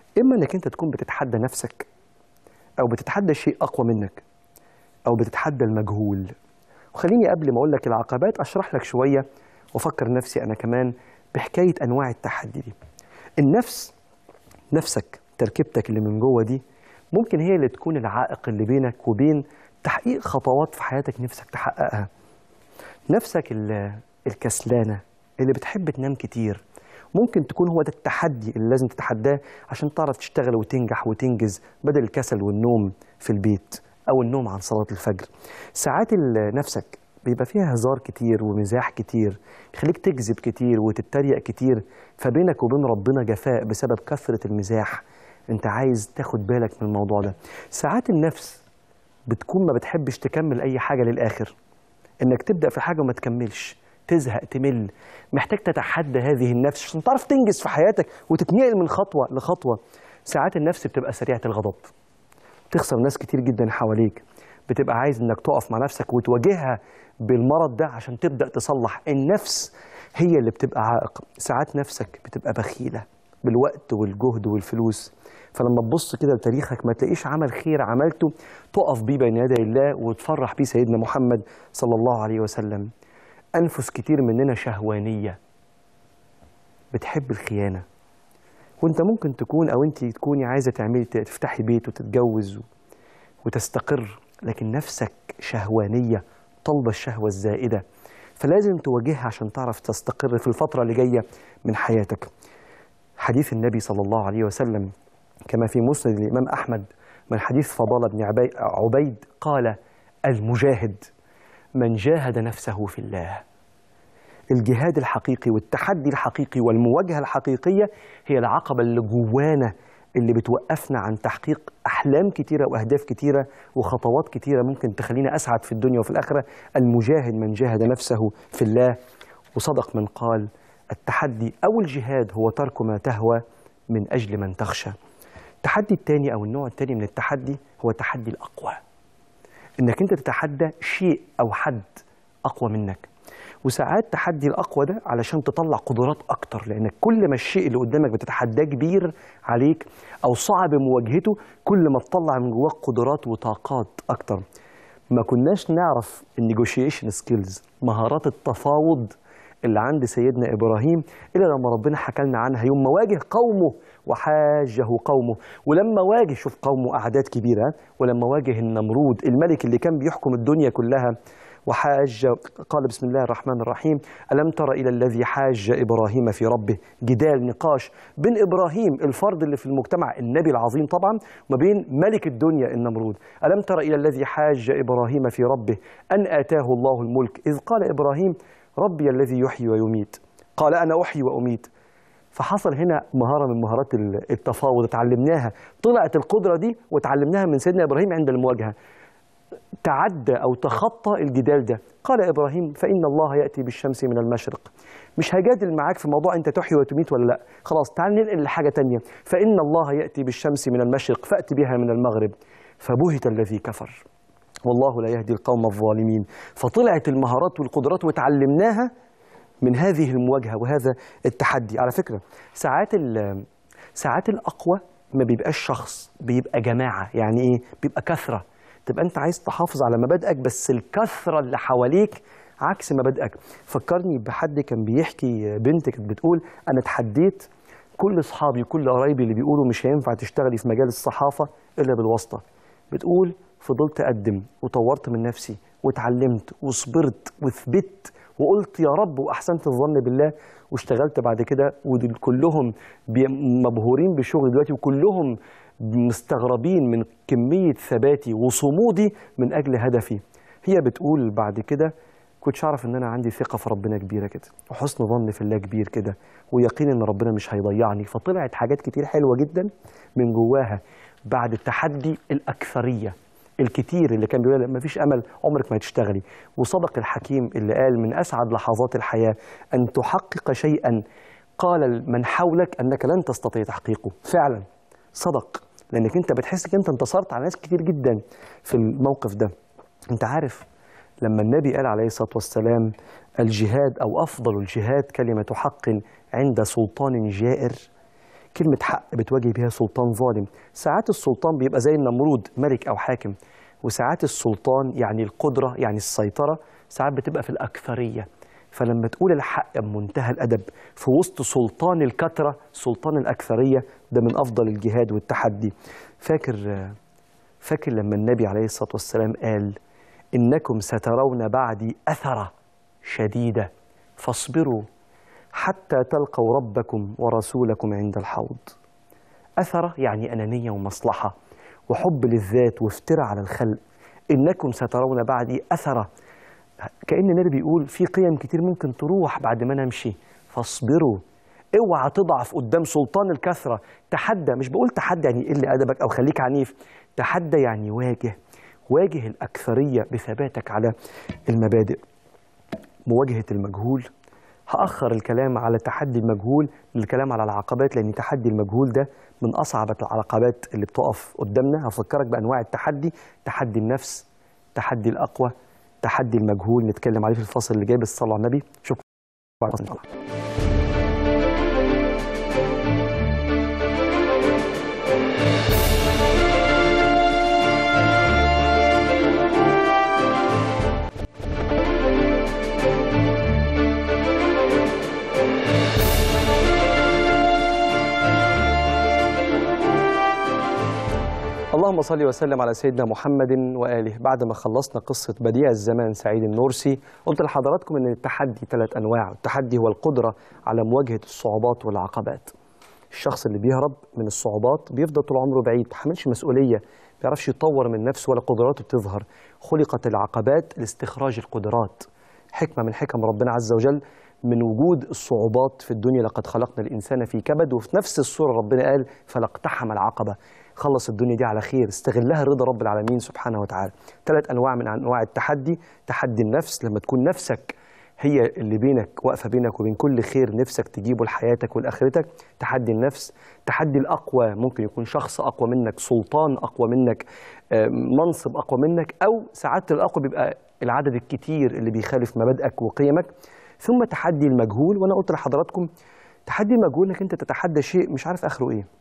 اما انك انت تكون بتتحدى نفسك او بتتحدى شيء اقوى منك او بتتحدى المجهول وخليني قبل ما اقول لك العقبات اشرح لك شويه وافكر نفسي انا كمان بحكايه انواع التحدي دي النفس نفسك تركيبتك اللي من جوه دي ممكن هي اللي تكون العائق اللي بينك وبين تحقيق خطوات في حياتك نفسك تحققها نفسك ال- الكسلانة اللي بتحب تنام كتير ممكن تكون هو ده التحدي اللي لازم تتحداه عشان تعرف تشتغل وتنجح وتنجز بدل الكسل والنوم في البيت أو النوم عن صلاة الفجر ساعات ال- نفسك بيبقى فيها هزار كتير ومزاح كتير يخليك تكذب كتير وتتريق كتير فبينك وبين ربنا جفاء بسبب كثرة المزاح انت عايز تاخد بالك من الموضوع ده ساعات النفس بتكون ما بتحبش تكمل اي حاجه للاخر انك تبدا في حاجه وما تكملش تزهق تمل محتاج تتحدى هذه النفس عشان تعرف تنجز في حياتك وتتنقل من خطوه لخطوه ساعات النفس بتبقى سريعه الغضب تخسر ناس كتير جدا حواليك بتبقى عايز انك تقف مع نفسك وتواجهها بالمرض ده عشان تبدا تصلح النفس هي اللي بتبقى عائق ساعات نفسك بتبقى بخيله بالوقت والجهد والفلوس فلما تبص كده لتاريخك ما تلاقيش عمل خير عملته تقف بيه بين يدي الله وتفرح بيه سيدنا محمد صلى الله عليه وسلم أنفس كتير مننا شهوانية بتحب الخيانة وانت ممكن تكون او انت تكوني عايزة تعملي تفتحي بيت وتتجوز و- وتستقر لكن نفسك شهوانية طالبة الشهوة الزائدة فلازم تواجهها عشان تعرف تستقر في الفترة اللي جاية من حياتك حديث النبي صلى الله عليه وسلم كما في مسند الإمام أحمد من حديث فضالة بن عبي- عبيد قال المجاهد من جاهد نفسه في الله الجهاد الحقيقي والتحدي الحقيقي والمواجهة الحقيقية هي العقبة اللي جوانا اللي بتوقفنا عن تحقيق أحلام كتيرة وأهداف كتيرة وخطوات كتيرة ممكن تخلينا أسعد في الدنيا وفي الآخرة المجاهد من جاهد نفسه في الله وصدق من قال التحدي أو الجهاد هو ترك ما تهوى من أجل من تخشى التحدي الثاني أو النوع الثاني من التحدي هو تحدي الأقوى انك انت تتحدى شيء او حد اقوى منك وساعات تحدي الاقوى ده علشان تطلع قدرات اكتر لانك كل ما الشيء اللي قدامك بتتحداه كبير عليك او صعب مواجهته كل ما تطلع من جواك قدرات وطاقات اكتر ما كناش نعرف النيجوشيشن سكيلز مهارات التفاوض اللي عند سيدنا ابراهيم الا لما ربنا حكى لنا عنها يوم ما واجه قومه وحاجه قومه ولما واجه شوف قومه اعداد كبيره ولما واجه النمرود الملك اللي كان بيحكم الدنيا كلها وحاج قال بسم الله الرحمن الرحيم ألم تر إلى الذي حاج إبراهيم في ربه جدال نقاش بين إبراهيم الفرد اللي في المجتمع النبي العظيم طبعا وما بين ملك الدنيا النمرود ألم تر إلى الذي حاج إبراهيم في ربه أن آتاه الله الملك إذ قال إبراهيم ربي الذي يحيي ويميت قال أنا أحيي وأميت فحصل هنا مهارة من مهارات ال- التفاوض اتعلمناها طلعت القدرة دي وتعلمناها من سيدنا إبراهيم عند المواجهة تعدى أو تخطى الجدال ده قال إبراهيم فإن الله يأتي بالشمس من المشرق مش هجادل معاك في موضوع أنت تحيي وتميت ولا لا خلاص تعال ننقل لحاجة تانية فإن الله يأتي بالشمس من المشرق فأت بها من المغرب فبهت الذي كفر والله لا يهدي القوم الظالمين فطلعت المهارات والقدرات وتعلمناها من هذه المواجهة وهذا التحدي على فكرة ساعات ال- ساعات الأقوى ما بيبقاش شخص بيبقى جماعة يعني إيه بيبقى كثرة تبقى أنت عايز تحافظ على مبادئك بس الكثرة اللي حواليك عكس مبادئك فكرني بحد كان بيحكي بنت كانت بتقول أنا اتحديت كل أصحابي كل قرايبي اللي بيقولوا مش هينفع تشتغلي في مجال الصحافة إلا بالواسطة بتقول فضلت أقدم وطورت من نفسي واتعلمت وصبرت وثبت وقلت يا رب وأحسنت الظن بالله واشتغلت بعد كده ودول كلهم بي- مبهورين بشغلي دلوقتي وكلهم مستغربين من كمية ثباتي وصمودي من أجل هدفي هي بتقول بعد كده كنتش أعرف إن أنا عندي ثقة في ربنا كبيرة كده وحسن ظن في الله كبير كده ويقين إن ربنا مش هيضيعني فطلعت حاجات كتير حلوة جدا من جواها بعد التحدي الأكثرية الكتير اللي كان بيقول ما فيش امل عمرك ما هتشتغلي وصدق الحكيم اللي قال من اسعد لحظات الحياه ان تحقق شيئا قال من حولك انك لن تستطيع تحقيقه فعلا صدق لانك انت بتحس انك انت انتصرت على ناس كتير جدا في الموقف ده انت عارف لما النبي قال عليه الصلاه والسلام الجهاد او افضل الجهاد كلمه حق عند سلطان جائر كلمة حق بتواجه بيها سلطان ظالم ساعات السلطان بيبقى زي النمرود ملك أو حاكم وساعات السلطان يعني القدرة يعني السيطرة ساعات بتبقى في الأكثرية فلما تقول الحق بمنتهى الأدب في وسط سلطان الكثرة سلطان الأكثرية ده من أفضل الجهاد والتحدي فاكر فاكر لما النبي عليه الصلاة والسلام قال إنكم سترون بعدي أثرة شديدة فاصبروا حتى تلقوا ربكم ورسولكم عند الحوض أثرة يعني أنانية ومصلحة وحب للذات وافتراء على الخلق إنكم سترون بعدي أثرة كأن النبي بيقول في قيم كتير ممكن تروح بعد ما أنا أمشي فاصبروا اوعى تضعف قدام سلطان الكثرة تحدى مش بقول تحدى يعني قل أدبك أو خليك عنيف تحدى يعني واجه واجه الأكثرية بثباتك على المبادئ مواجهة المجهول هأخر الكلام على تحدي المجهول للكلام على العقبات لأن تحدي المجهول ده من أصعب العقبات اللي بتقف قدامنا هفكرك بأنواع التحدي تحدي النفس تحدي الأقوى تحدي المجهول نتكلم عليه في الفصل اللي جاي بس صلوا على النبي شكرا اللهم صل وسلم على سيدنا محمد واله بعد ما خلصنا قصه بديع الزمان سعيد النورسي قلت لحضراتكم ان التحدي ثلاث انواع التحدي هو القدره على مواجهه الصعوبات والعقبات الشخص اللي بيهرب من الصعوبات بيفضل طول عمره بعيد ما حملش مسؤوليه ما بيعرفش يطور من نفسه ولا قدراته بتظهر خلقت العقبات لاستخراج القدرات حكمه من حكم ربنا عز وجل من وجود الصعوبات في الدنيا لقد خلقنا الانسان في كبد وفي نفس الصوره ربنا قال فلاقتحم العقبه خلص الدنيا دي على خير استغلها رضا رب العالمين سبحانه وتعالى ثلاث انواع من انواع التحدي تحدي النفس لما تكون نفسك هي اللي بينك واقفه بينك وبين كل خير نفسك تجيبه لحياتك ولاخرتك تحدي النفس تحدي الاقوى ممكن يكون شخص اقوى منك سلطان اقوى منك آه، منصب اقوى منك او ساعات الاقوى بيبقى العدد الكتير اللي بيخالف مبادئك وقيمك ثم تحدي المجهول وانا قلت لحضراتكم تحدي المجهول انك انت تتحدى شيء مش عارف اخره ايه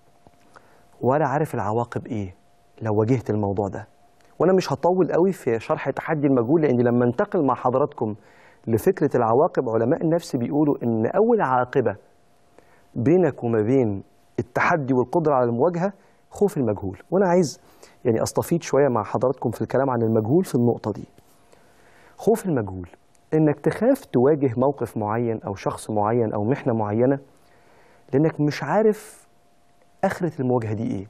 ولا عارف العواقب ايه لو واجهت الموضوع ده وانا مش هطول قوي في شرح تحدي المجهول لان لما انتقل مع حضراتكم لفكره العواقب علماء النفس بيقولوا ان اول عاقبه بينك وما بين التحدي والقدره على المواجهه خوف المجهول وانا عايز يعني استفيد شويه مع حضراتكم في الكلام عن المجهول في النقطه دي خوف المجهول انك تخاف تواجه موقف معين او شخص معين او محنه معينه لانك مش عارف اخره المواجهه دي ايه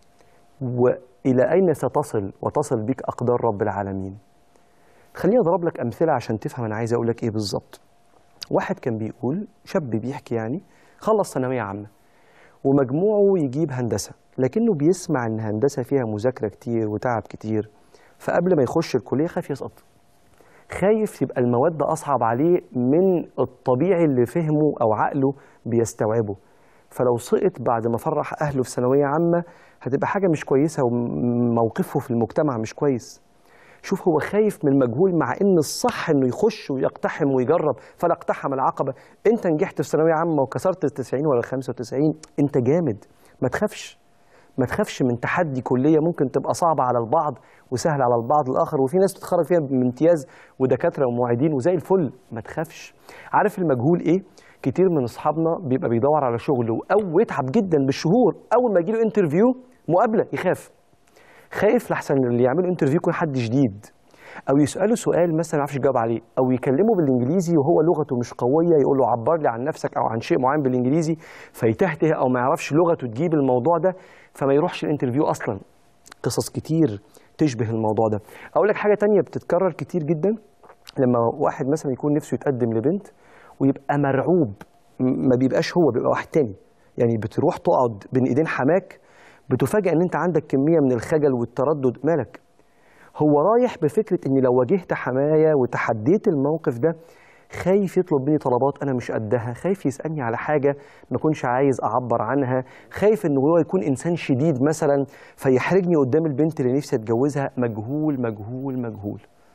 والى اين ستصل وتصل بك اقدار رب العالمين خليني اضرب لك امثله عشان تفهم انا عايز اقول لك ايه بالظبط واحد كان بيقول شاب بيحكي يعني خلص ثانويه عامه ومجموعه يجيب هندسه لكنه بيسمع ان هندسه فيها مذاكره كتير وتعب كتير فقبل ما يخش الكليه خاف يسقط خايف يبقى المواد أصعب عليه من الطبيعي اللي فهمه أو عقله بيستوعبه فلو سقط بعد ما فرح أهله في ثانوية عامة هتبقى حاجة مش كويسة وموقفه في المجتمع مش كويس شوف هو خايف من المجهول مع ان الصح انه يخش ويقتحم ويجرب فلا اقتحم العقبه انت نجحت في ثانويه عامه وكسرت ال 90 ولا ال 95 انت جامد ما تخافش ما تخافش من تحدي كليه ممكن تبقى صعبه على البعض وسهله على البعض الاخر وفي ناس بتتخرج فيها بامتياز ودكاتره ومعيدين وزي الفل ما تخافش عارف المجهول ايه كتير من اصحابنا بيبقى بيدور على شغل او يتعب جدا بالشهور اول ما يجي له انترفيو مقابله يخاف خايف لحسن اللي يعملوا انترفيو يكون حد جديد او يساله سؤال مثلا ما يعرفش يجاوب عليه او يكلمه بالانجليزي وهو لغته مش قويه يقول له عبر لي عن نفسك او عن شيء معين بالانجليزي فيتهته او ما يعرفش لغته تجيب الموضوع ده فما يروحش الانترفيو اصلا قصص كتير تشبه الموضوع ده اقول لك حاجه تانية بتتكرر كتير جدا لما واحد مثلا يكون نفسه يتقدم لبنت ويبقى مرعوب م- ما بيبقاش هو بيبقى واحد تاني يعني بتروح تقعد بين ايدين حماك بتفاجئ ان انت عندك كميه من الخجل والتردد مالك هو رايح بفكره اني لو واجهت حمايه وتحديت الموقف ده خايف يطلب مني طلبات انا مش قدها خايف يسالني على حاجه ما اكونش عايز اعبر عنها خايف ان هو يكون انسان شديد مثلا فيحرجني قدام البنت اللي نفسي اتجوزها مجهول مجهول مجهول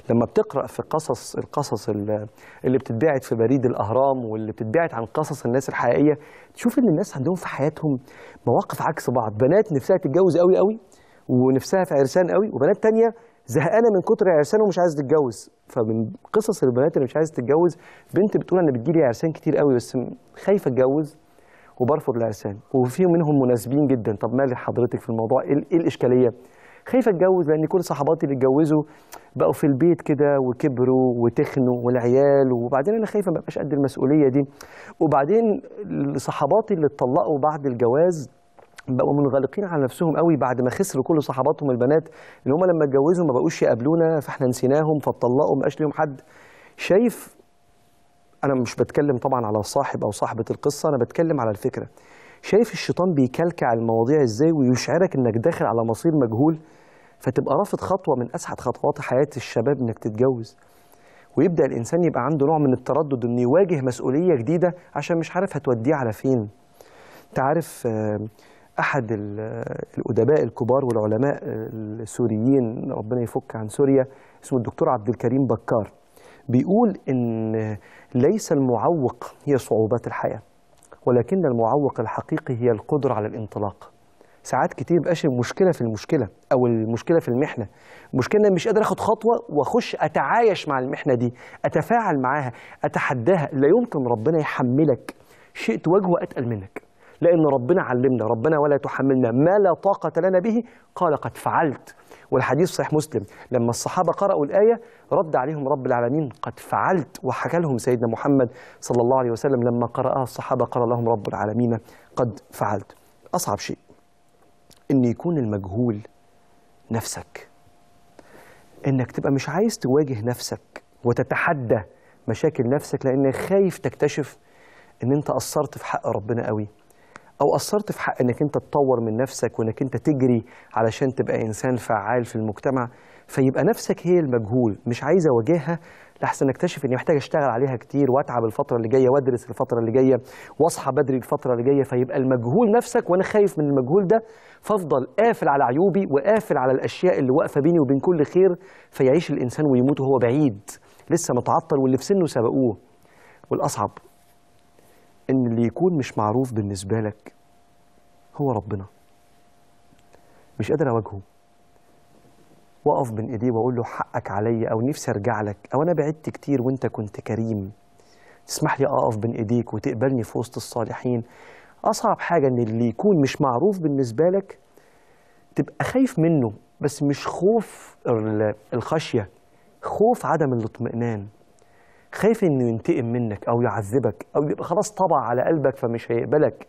لما بتقرا في قصص القصص ال- اللي بتتبعت في بريد الاهرام واللي بتتبعت عن قصص الناس الحقيقيه تشوف ان الناس عندهم في حياتهم مواقف عكس بعض بنات نفسها تتجوز قوي قوي ونفسها في عرسان قوي وبنات تانية زهقانه من كتر عرسان ومش عايزه تتجوز فمن قصص البنات اللي مش عايزه تتجوز بنت بتقول انا بتجيلي عرسان كتير قوي بس خايفه اتجوز وبرفض العرسان وفي منهم مناسبين جدا طب مال حضرتك في الموضوع ايه إيه الاشكاليه خايفه اتجوز لان كل صحباتي اللي اتجوزوا بقوا في البيت كده وكبروا وتخنوا والعيال وبعدين انا خايفه ما ابقاش قد المسؤوليه دي وبعدين صحباتي اللي اتطلقوا بعد الجواز بقوا منغلقين على نفسهم قوي بعد ما خسروا كل صحباتهم البنات اللي هم لما اتجوزوا ما بقوش يقابلونا فاحنا نسيناهم فاتطلقوا ما بقاش ليهم حد شايف انا مش بتكلم طبعا على صاحب او صاحبه القصه انا بتكلم على الفكره شايف الشيطان بيكلكع المواضيع ازاي ويشعرك انك داخل على مصير مجهول فتبقى رافض خطوه من اسعد خطوات حياه الشباب انك تتجوز ويبدا الانسان يبقى عنده نوع من التردد انه يواجه مسؤوليه جديده عشان مش عارف هتوديه على فين انت عارف آه، احد ال- آه، الادباء الكبار والعلماء آه، السوريين ربنا يفك عن سوريا اسمه الدكتور عبد الكريم بكار بيقول ان ليس المعوق هي صعوبات الحياه ولكن المعوق الحقيقي هي القدره على الانطلاق ساعات كتير بقاش المشكله في المشكله او المشكله في المحنه المشكله إن مش قادر اخد خطوه واخش اتعايش مع المحنه دي اتفاعل معاها اتحداها لا يمكن ربنا يحملك شيء تواجهه اتقل منك لان ربنا علمنا ربنا ولا تحملنا ما لا طاقه لنا به قال قد فعلت والحديث صحيح مسلم لما الصحابه قرأوا الآية رد عليهم رب العالمين قد فعلت وحكى لهم سيدنا محمد صلى الله عليه وسلم لما قرأها الصحابة قال لهم رب العالمين قد فعلت أصعب شيء ان يكون المجهول نفسك انك تبقى مش عايز تواجه نفسك وتتحدى مشاكل نفسك لانك خايف تكتشف ان انت قصرت في حق ربنا قوي او قصرت في حق انك انت تطور من نفسك وانك انت تجري علشان تبقى انسان فعال في المجتمع فيبقى نفسك هي المجهول مش عايز اواجهها لحسن اكتشف اني محتاج اشتغل عليها كتير واتعب الفتره اللي جايه وادرس الفتره اللي جايه واصحى بدري الفتره اللي جايه فيبقى المجهول نفسك وانا خايف من المجهول ده فافضل قافل على عيوبي وقافل على الاشياء اللي واقفه بيني وبين كل خير فيعيش الانسان ويموت وهو بعيد لسه متعطل واللي في سنه سبقوه والاصعب ان اللي يكون مش معروف بالنسبه لك هو ربنا مش قادر اواجهه واقف بين ايديه واقول له حقك عليا او نفسي ارجع لك او انا بعدت كتير وانت كنت كريم تسمح لي اقف بين ايديك وتقبلني في وسط الصالحين اصعب حاجه ان اللي يكون مش معروف بالنسبه لك تبقى خايف منه بس مش خوف ال- الخشيه خوف عدم الاطمئنان خايف انه ينتقم منك او يعذبك او يبقى خلاص طبع على قلبك فمش هيقبلك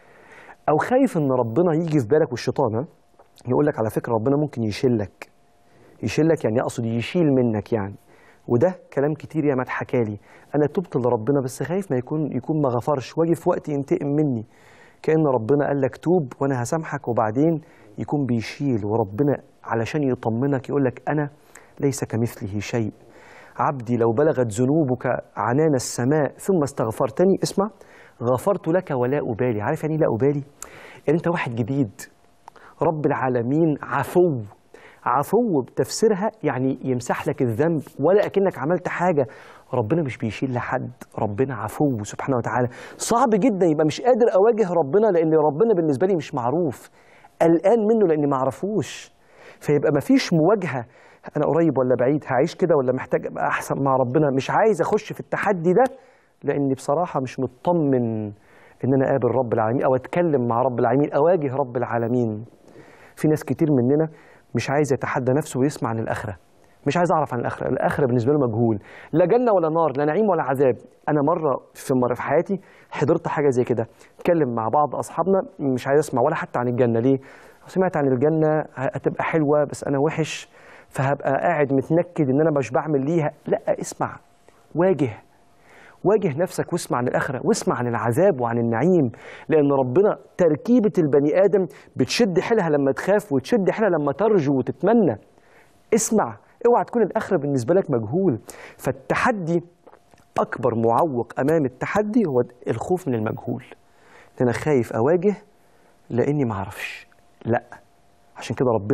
او خايف ان ربنا يجي في بالك والشيطان ها؟ يقول لك على فكره ربنا ممكن يشيلك يشيلك يعني اقصد يشيل منك يعني وده كلام كتير ياما اتحكى لي انا تبت لربنا بس خايف ما يكون يكون ما غفرش واجي في وقت ينتقم مني كان ربنا قال لك توب وانا هسامحك وبعدين يكون بيشيل وربنا علشان يطمنك يقول لك انا ليس كمثله شيء عبدي لو بلغت ذنوبك عنان السماء ثم استغفرتني اسمع غفرت لك ولا أبالي عارف يعني إيه لا أبالي يعني أنت واحد جديد رب العالمين عفو عفو بتفسيرها يعني يمسح لك الذنب ولا أكنك عملت حاجة ربنا مش بيشيل لحد ربنا عفو سبحانه وتعالى صعب جدا يبقى مش قادر أواجه ربنا لأن ربنا بالنسبة لي مش معروف قلقان منه لأني ما اعرفوش فيبقى مفيش مواجهة أنا قريب ولا بعيد هعيش كده ولا محتاج أبقى أحسن مع ربنا مش عايز أخش في التحدي ده لأني بصراحة مش مطمن إن أنا أقابل رب العالمين أو أتكلم مع رب العالمين أواجه رب العالمين في ناس كتير مننا مش عايز يتحدى نفسه ويسمع عن الآخرة مش عايز أعرف عن الآخرة الآخرة بالنسبة له مجهول لا جنة ولا نار لا نعيم ولا عذاب أنا مرة في مرة في حياتي حضرت حاجة زي كده اتكلم مع بعض أصحابنا مش عايز أسمع ولا حتى عن الجنة ليه سمعت عن الجنة هتبقى حلوة بس أنا وحش فهبقى قاعد متنكد إن أنا مش بعمل ليها لا اسمع واجه واجه نفسك واسمع عن الآخرة واسمع عن العذاب وعن النعيم لأن ربنا تركيبة البني آدم بتشد حيلها لما تخاف وتشد حيلها لما ترجو وتتمنى اسمع اوعى تكون الآخرة بالنسبة لك مجهول فالتحدي أكبر معوق أمام التحدي هو الخوف من المجهول إن أنا خايف أواجه لأني معرفش لا عشان كده ربنا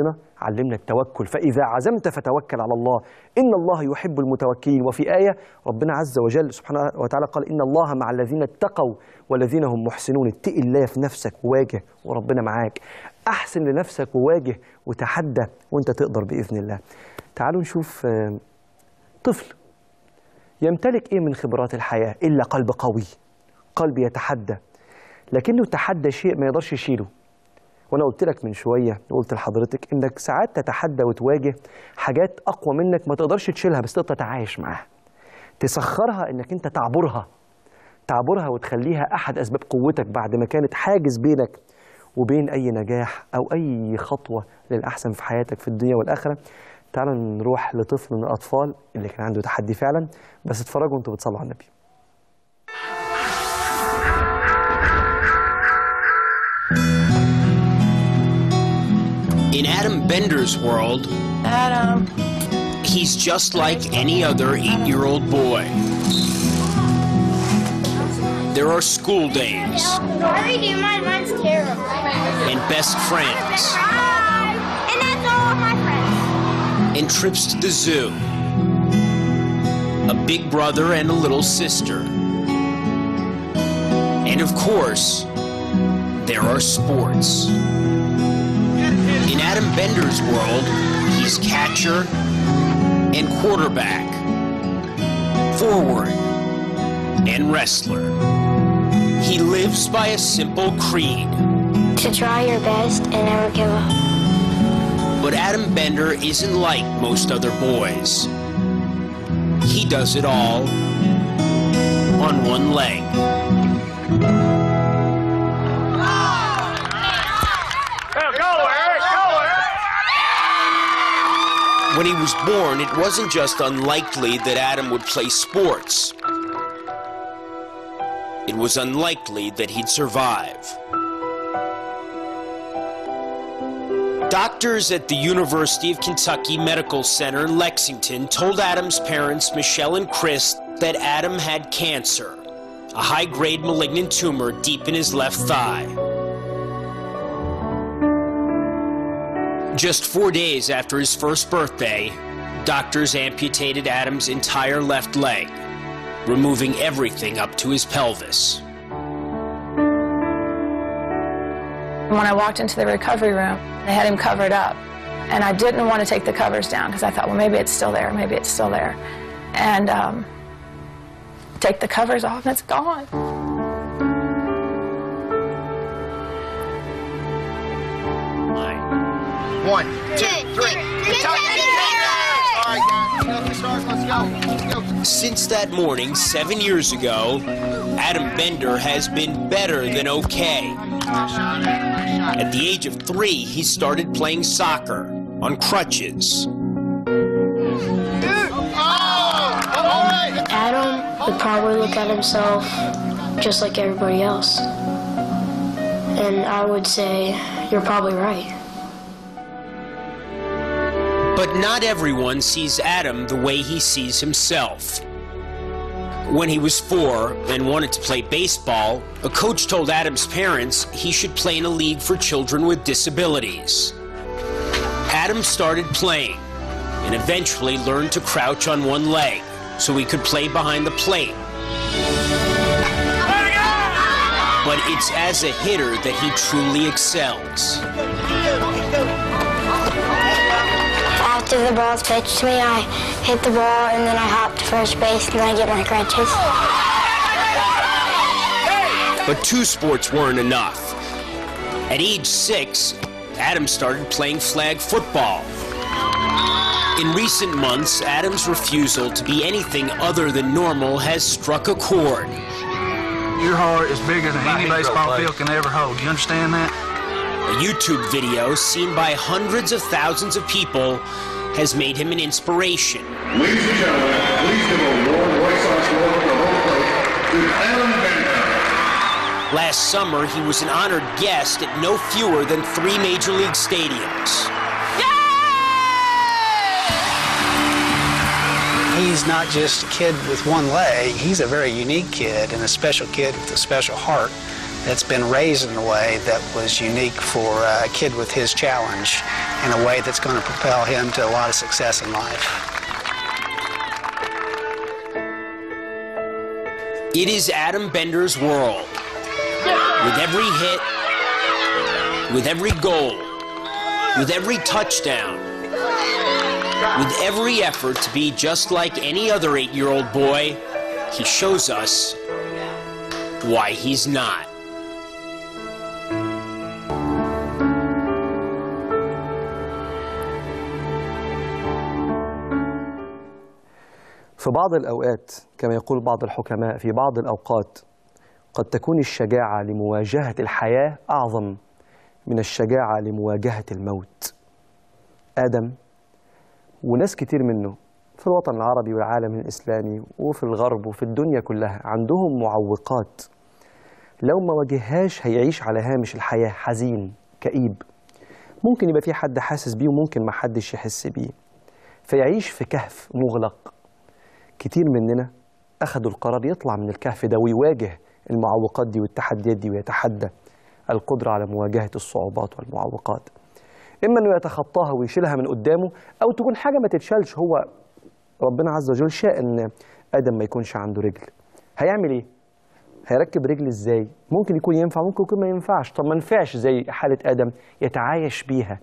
علمنا التوكل فإذا عزمت فتوكل على الله إن الله يحب المتوكلين وفي آية ربنا عز وجل سبحانه وتعالى قال إن الله مع الذين اتقوا والذين هم محسنون اتقي الله في نفسك وواجه وربنا معاك أحسن لنفسك وواجه وتحدى وانت تقدر بإذن الله تعالوا نشوف آه، طفل يمتلك ايه من خبرات الحياه الا قلب قوي قلب يتحدى لكنه تحدى شيء ما يقدرش يشيله وانا قلت لك من شويه قلت لحضرتك انك ساعات تتحدى وتواجه حاجات اقوى منك ما تقدرش تشيلها بس تقدر تتعايش معاها تسخرها انك انت تعبرها تعبرها وتخليها احد اسباب قوتك بعد ما كانت حاجز بينك وبين اي نجاح او اي خطوه للاحسن في حياتك في الدنيا والاخره تعالوا نروح لطفل من الاطفال اللي كان عنده تحدي فعلا بس اتفرجوا وانتوا بتصلوا على النبي In Adam Bender's world, Adam. he's just like any other eight year old boy. There are school days Sorry, do mine. Mine's terrible. and best friends And that's all of my friends. and trips to the zoo, a big brother and a little sister. And of course, there are sports. In Adam Bender's world, he's catcher and quarterback, forward and wrestler. He lives by a simple creed. To try your best and never give up. But Adam Bender isn't like most other boys. He does it all on one leg. When he was born, it wasn't just unlikely that Adam would play sports. It was unlikely that he'd survive. Doctors at the University of Kentucky Medical Center in Lexington told Adam's parents, Michelle and Chris, that Adam had cancer, a high grade malignant tumor deep in his left thigh. Just four days after his first birthday, doctors amputated Adam's entire left leg, removing everything up to his pelvis. When I walked into the recovery room, they had him covered up. And I didn't want to take the covers down because I thought, well, maybe it's still there, maybe it's still there. And um, take the covers off and it's gone. One, two, three. Kentucky All right, guys. Let's go, stars. Let's go. Let's go. Since that morning, seven years ago, Adam Bender has been better than okay. At the age of three, he started playing soccer on crutches. Adam would probably look at himself just like everybody else. And I would say, you're probably right. But not everyone sees Adam the way he sees himself. When he was four and wanted to play baseball, a coach told Adam's parents he should play in a league for children with disabilities. Adam started playing and eventually learned to crouch on one leg so he could play behind the plate. But it's as a hitter that he truly excels. After the ball's pitched to me, I hit the ball and then I hop to first base and then I get my crutches. But two sports weren't enough. At age six, Adam started playing flag football. In recent months, Adam's refusal to be anything other than normal has struck a chord. Your heart is bigger than any baseball field can ever hold. You understand that? A YouTube video seen by hundreds of thousands of people has made him an inspiration. Ladies and gentlemen, please give a warm White Sox welcome to home plate to Adam Bender. Last summer, he was an honored guest at no fewer than three major league stadiums. He's not just a kid with one leg. He's a very unique kid and a special kid with a special heart that's been raised in a way that was unique for uh, a kid with his challenge in a way that's going to propel him to a lot of success in life. It is Adam Bender's world. With every hit, with every goal, with every touchdown, with every effort to be just like any other eight year old boy, he shows us why he's not. في بعض الأوقات كما يقول بعض الحكماء في بعض الأوقات قد تكون الشجاعة لمواجهة الحياة أعظم من الشجاعة لمواجهة الموت آدم وناس كتير منه في الوطن العربي والعالم الإسلامي وفي الغرب وفي الدنيا كلها عندهم معوقات لو ما واجههاش هيعيش على هامش الحياة حزين كئيب ممكن يبقى في حد حاسس بيه وممكن ما حدش يحس بيه فيعيش في كهف مغلق كتير مننا أخدوا القرار يطلع من الكهف ده ويواجه المعوقات دي والتحديات دي ويتحدى القدرة على مواجهة الصعوبات والمعوقات إما أنه يتخطاها ويشيلها من قدامه أو تكون حاجة ما تتشالش هو ربنا عز وجل شاء أن آدم ما يكونش عنده رجل هيعمل إيه؟ هيركب رجل إزاي؟ ممكن يكون ينفع ممكن يكون ما ينفعش طب ما ينفعش زي حالة آدم يتعايش بيها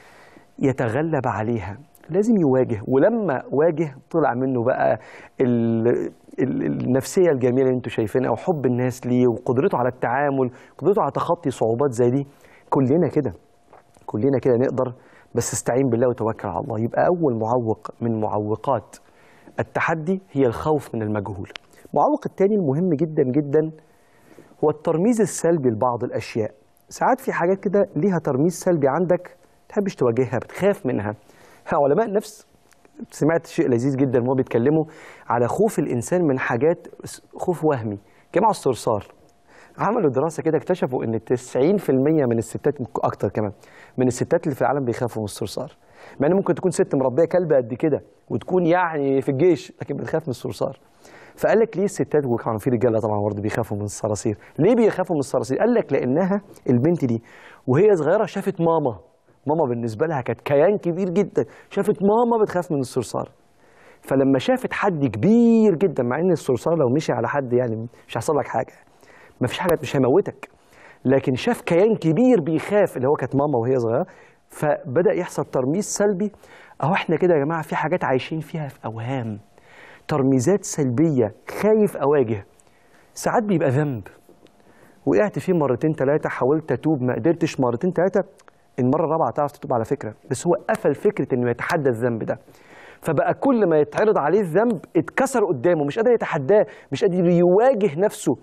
يتغلب عليها لازم يواجه ولما واجه طلع منه بقى ال... ال... النفسيه الجميله اللي انتم شايفينها وحب الناس ليه وقدرته على التعامل قدرته على تخطي صعوبات زي دي كلنا كده كلنا كده نقدر بس استعين بالله وتوكل على الله يبقى اول معوق من معوقات التحدي هي الخوف من المجهول المعوق الثاني المهم جدا جدا هو الترميز السلبي لبعض الاشياء ساعات في حاجات كده ليها ترميز سلبي عندك تحبش تواجهها بتخاف منها علماء النفس سمعت شيء لذيذ جدا وهو بيتكلموا على خوف الانسان من حاجات خوف وهمي جمعوا الصرصار عملوا دراسه كده اكتشفوا ان 90% من الستات اكتر كمان من الستات اللي في العالم بيخافوا من الصرصار مع ان ممكن تكون ست مربيه كلبه قد كده وتكون يعني في الجيش لكن بتخاف من الصرصار فقال لك ليه الستات وكانوا في رجاله طبعا برضه بيخافوا من الصراصير ليه بيخافوا من الصراصير قال لك لانها البنت دي وهي صغيره شافت ماما ماما بالنسبة لها كانت كيان كبير جدا شافت ماما بتخاف من الصرصار فلما شافت حد كبير جدا مع ان الصرصار لو مشي على حد يعني مش هيحصل لك حاجة ما فيش حاجة مش هيموتك لكن شاف كيان كبير بيخاف اللي هو كانت ماما وهي صغيرة فبدأ يحصل ترميز سلبي اهو احنا كده يا جماعة في حاجات عايشين فيها في أوهام ترميزات سلبية خايف أواجه ساعات بيبقى ذنب وقعت فيه مرتين ثلاثة حاولت أتوب ما قدرتش مرتين ثلاثة المره الرابعه تعرف تتوب على فكره بس هو قفل فكره انه يتحدى الذنب ده فبقى كل ما يتعرض عليه الذنب اتكسر قدامه مش قادر يتحداه مش قادر يواجه نفسه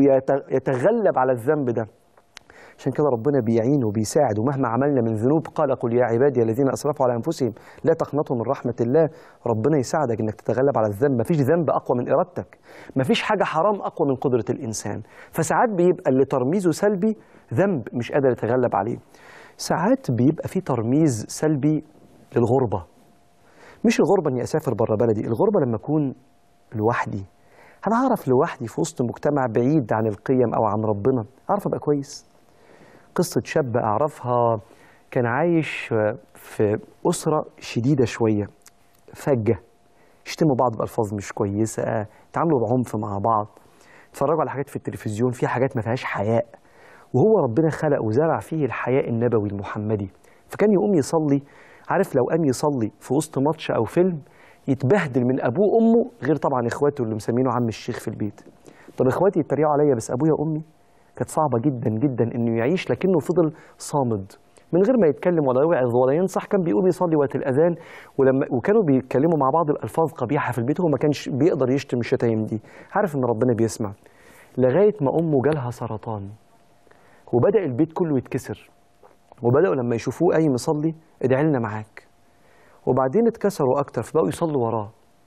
ويتغلب على الذنب ده عشان كده ربنا بيعين وبيساعد ومهما عملنا من ذنوب قال قل يا عبادي الذين اسرفوا على انفسهم لا تقنطوا من رحمه الله ربنا يساعدك انك تتغلب على الذنب مفيش ذنب اقوى من ارادتك مفيش حاجه حرام اقوى من قدره الانسان فساعات بيبقى اللي ترميزه سلبي ذنب مش قادر يتغلب عليه ساعات بيبقى في ترميز سلبي للغربة مش الغربة اني اسافر بره بلدي الغربة لما اكون لوحدي انا اعرف لوحدي في وسط مجتمع بعيد عن القيم او عن ربنا اعرف ابقى كويس قصة شاب اعرفها كان عايش في اسرة شديدة شوية فجة يشتموا بعض بألفاظ مش كويسة تعاملوا بعنف مع بعض اتفرجوا على حاجات في التلفزيون فيها حاجات ما فيهاش حياء وهو ربنا خلق وزرع فيه الحياء النبوي المحمدي فكان يقوم يصلي عارف لو قام يصلي في وسط ماتش او فيلم يتبهدل من ابوه وامه غير طبعا اخواته اللي مسمينه عم الشيخ في البيت طب اخواتي يتريقوا عليا بس ابويا وامي كانت صعبه جدا جدا انه يعيش لكنه فضل صامد من غير ما يتكلم ولا يوعظ ولا ينصح كان بيقوم يصلي وقت الاذان ولما وكانوا بيتكلموا مع بعض الالفاظ قبيحه في البيت هو ما كانش بيقدر يشتم الشتايم دي عارف ان ربنا بيسمع لغايه ما امه جالها سرطان وبدأ البيت كله يتكسر وبدأوا لما يشوفوه قايم يصلي ادعي لنا معاك وبعدين اتكسروا أكتر فبقوا يصلوا وراه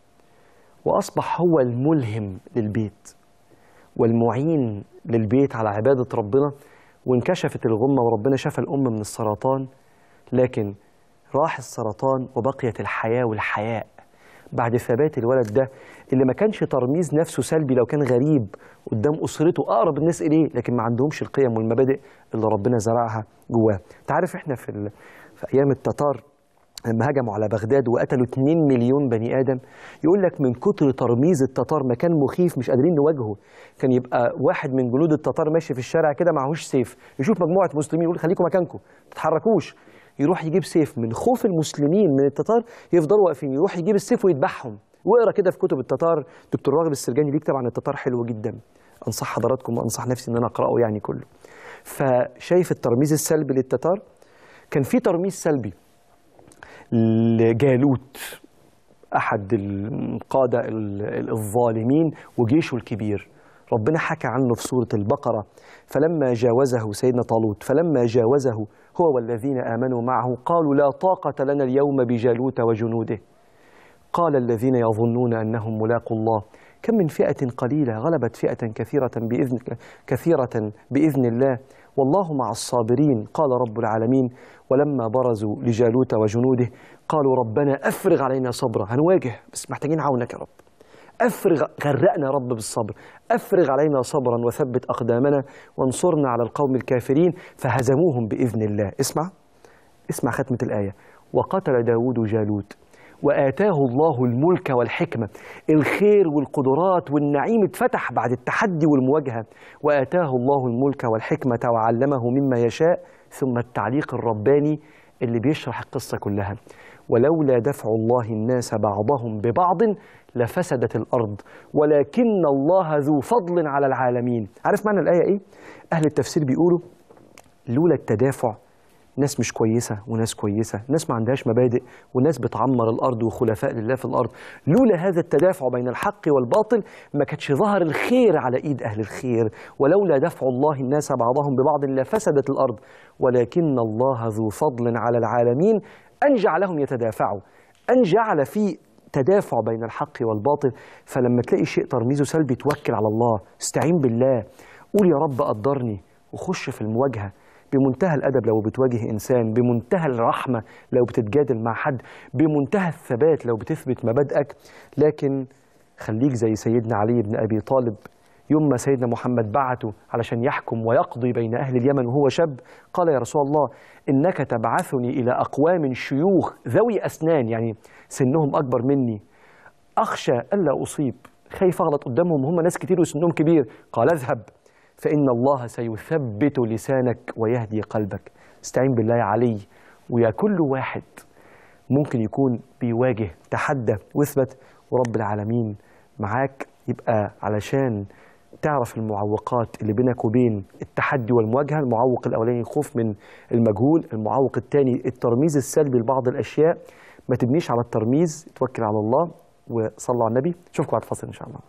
وأصبح هو الملهم للبيت والمعين للبيت على عبادة ربنا وانكشفت الغمة وربنا شفى الأم من السرطان لكن راح السرطان وبقيت الحياة والحياء بعد ثبات الولد ده اللي ما كانش ترميز نفسه سلبي لو كان غريب قدام اسرته اقرب الناس اليه لكن ما عندهمش القيم والمبادئ اللي ربنا زرعها جواه انت عارف احنا في ال... في ايام التتار لما هجموا على بغداد وقتلوا 2 مليون بني ادم يقول لك من كتر ترميز التتار مكان مخيف مش قادرين نواجهه كان يبقى واحد من جنود التتار ماشي في الشارع كده معهوش سيف يشوف مجموعه مسلمين يقول خليكم مكانكم ما تتحركوش يروح يجيب سيف من خوف المسلمين من التتار يفضلوا واقفين يروح يجيب السيف ويذبحهم واقرا كده في كتب التتار دكتور راغب السرجاني ليك طبعا التتار حلو جدا انصح حضراتكم وانصح نفسي ان انا اقراه يعني كله فشايف الترميز السلبي للتتار كان في ترميز سلبي لجالوت احد القاده ال- الظالمين وجيشه الكبير ربنا حكى عنه في سوره البقره فلما جاوزه سيدنا طالوت فلما جاوزه هو والذين امنوا معه قالوا لا طاقه لنا اليوم بجالوت وجنوده قال الذين يظنون انهم ملاقوا الله كم من فئه قليله غلبت فئه كثيره باذن كثيره باذن الله والله مع الصابرين قال رب العالمين ولما برزوا لجالوت وجنوده قالوا ربنا افرغ علينا صبرا هنواجه بس محتاجين عونك يا رب افرغ غرقنا يا رب بالصبر افرغ علينا صبرا وثبت اقدامنا وانصرنا على القوم الكافرين فهزموهم باذن الله اسمع اسمع ختمه الايه وقتل داود جالوت وآتاه الله الملك والحكمة الخير والقدرات والنعيم اتفتح بعد التحدي والمواجهة وآتاه الله الملك والحكمة وعلمه مما يشاء ثم التعليق الرباني اللي بيشرح القصة كلها ولولا دفع الله الناس بعضهم ببعض لفسدت الأرض ولكن الله ذو فضل على العالمين عارف معنى الآية إيه؟ أهل التفسير بيقولوا لولا التدافع ناس مش كويسة وناس كويسة ناس ما عندهاش مبادئ وناس بتعمر الأرض وخلفاء لله في الأرض لولا هذا التدافع بين الحق والباطل ما كانش ظهر الخير على إيد أهل الخير ولولا دفع الله الناس بعضهم ببعض لفسدت الأرض ولكن الله ذو فضل على العالمين أن جعلهم يتدافعوا أن جعل في تدافع بين الحق والباطل فلما تلاقي شيء ترميزه سلبي توكل على الله استعين بالله قول يا رب قدرني وخش في المواجهة بمنتهى الأدب لو بتواجه إنسان بمنتهى الرحمة لو بتتجادل مع حد بمنتهى الثبات لو بتثبت مبادئك لكن خليك زي سيدنا علي بن أبي طالب يوم ما سيدنا محمد بعته علشان يحكم ويقضي بين أهل اليمن وهو شاب قال يا رسول الله إنك تبعثني إلى أقوام شيوخ ذوي أسنان يعني سنهم أكبر مني أخشى ألا أصيب خايف أغلط قدامهم هم ناس كتير وسنهم كبير قال اذهب فإن الله سيثبت لسانك ويهدي قلبك استعين بالله يا علي ويا كل واحد ممكن يكون بيواجه تحدى واثبت ورب العالمين معاك يبقى علشان تعرف المعوقات اللي بينك وبين التحدي والمواجهة المعوق الأولاني الخوف من المجهول المعوق الثاني الترميز السلبي لبعض الأشياء ما تبنيش على الترميز توكل على الله وصلوا على النبي اشوفكم بعد فاصل إن شاء الله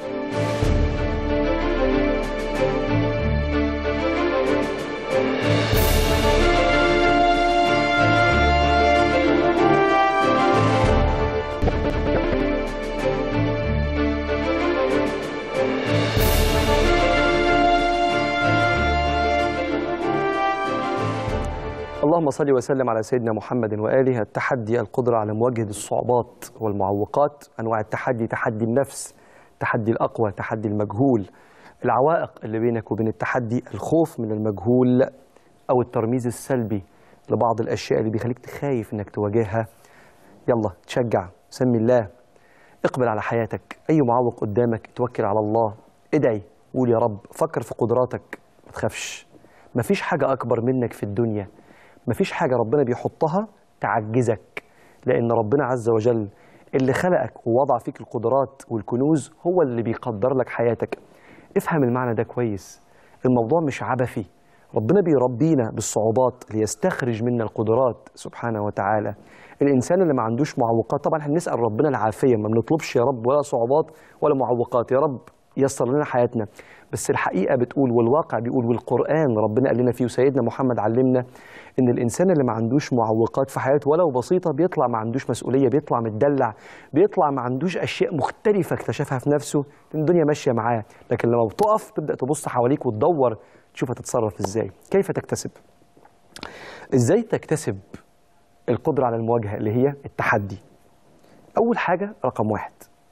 اللهم صل وسلم على سيدنا محمد واله التحدي القدره على مواجهه الصعوبات والمعوقات انواع التحدي تحدي النفس تحدي الاقوى تحدي المجهول العوائق اللي بينك وبين التحدي الخوف من المجهول او الترميز السلبي لبعض الاشياء اللي بيخليك تخايف انك تواجهها يلا تشجع سمي الله اقبل على حياتك اي معوق قدامك توكل على الله ادعي قول يا رب فكر في قدراتك ما تخافش مفيش حاجه اكبر منك في الدنيا مفيش حاجة ربنا بيحطها تعجزك لأن ربنا عز وجل اللي خلقك ووضع فيك القدرات والكنوز هو اللي بيقدر لك حياتك افهم المعنى ده كويس الموضوع مش عبثي ربنا بيربينا بالصعوبات ليستخرج منا القدرات سبحانه وتعالى الإنسان اللي ما عندوش معوقات طبعا احنا بنسأل ربنا العافية ما بنطلبش يا رب ولا صعوبات ولا معوقات يا رب يسر لنا حياتنا بس الحقيقة بتقول والواقع بيقول والقرآن ربنا قال لنا فيه وسيدنا محمد علمنا إن الإنسان اللي ما عندوش معوقات في حياته ولو بسيطة بيطلع ما عندوش مسؤولية بيطلع متدلع بيطلع ما عندوش أشياء مختلفة اكتشفها في نفسه لأن الدنيا ماشية معاه لكن لما بتقف تبدأ تبص حواليك وتدور تشوف هتتصرف إزاي كيف تكتسب إزاي تكتسب القدرة على المواجهة اللي هي التحدي أول حاجة رقم واحد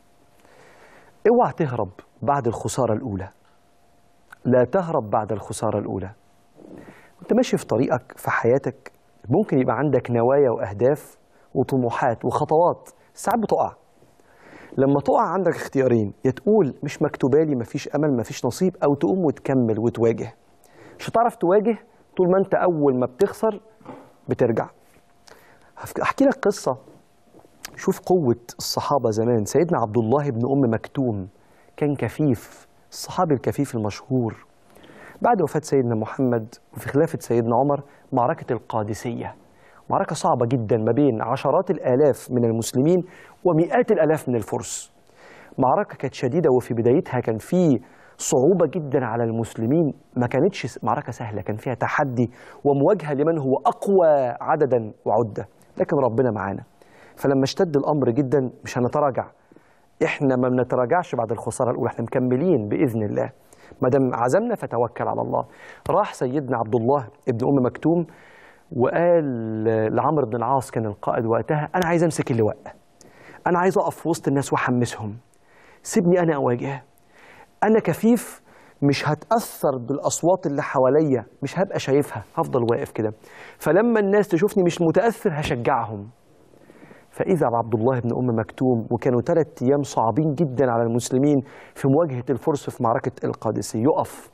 اوعى تهرب بعد الخسارة الأولى لا تهرب بعد الخسارة الأولى وانت ماشي في طريقك في حياتك ممكن يبقى عندك نوايا وأهداف وطموحات وخطوات ساعات بتقع لما تقع عندك اختيارين يا تقول مش مكتوبة لي مفيش أمل مفيش نصيب أو تقوم وتكمل وتواجه مش هتعرف تواجه طول ما انت أول ما بتخسر بترجع هفك- أحكي لك قصة شوف قوة الصحابة زمان سيدنا عبد الله بن أم مكتوم كان كفيف الصحابي الكفيف المشهور بعد وفاة سيدنا محمد وفي خلافة سيدنا عمر معركة القادسية معركة صعبة جدا ما بين عشرات الآلاف من المسلمين ومئات الآلاف من الفرس معركة كانت شديدة وفي بدايتها كان في صعوبة جدا على المسلمين ما كانتش س- معركة سهلة كان فيها تحدي ومواجهة لمن هو أقوى عددا وعدة لكن ربنا معانا فلما اشتد الأمر جدا مش هنتراجع احنا ما بنتراجعش بعد الخسارة الأولى احنا مكملين بإذن الله ما دام عزمنا فتوكل على الله راح سيدنا عبد الله ابن أم مكتوم وقال لعمرو بن العاص كان القائد وقتها أنا عايز أمسك اللواء أنا عايز أقف في وسط الناس وأحمسهم سيبني أنا أواجه أنا كفيف مش هتأثر بالأصوات اللي حواليا مش هبقى شايفها هفضل واقف كده فلما الناس تشوفني مش متأثر هشجعهم فإذا عبد الله بن أم مكتوم وكانوا ثلاث أيام صعبين جدا على المسلمين في مواجهة الفرس في معركة القادسية يقف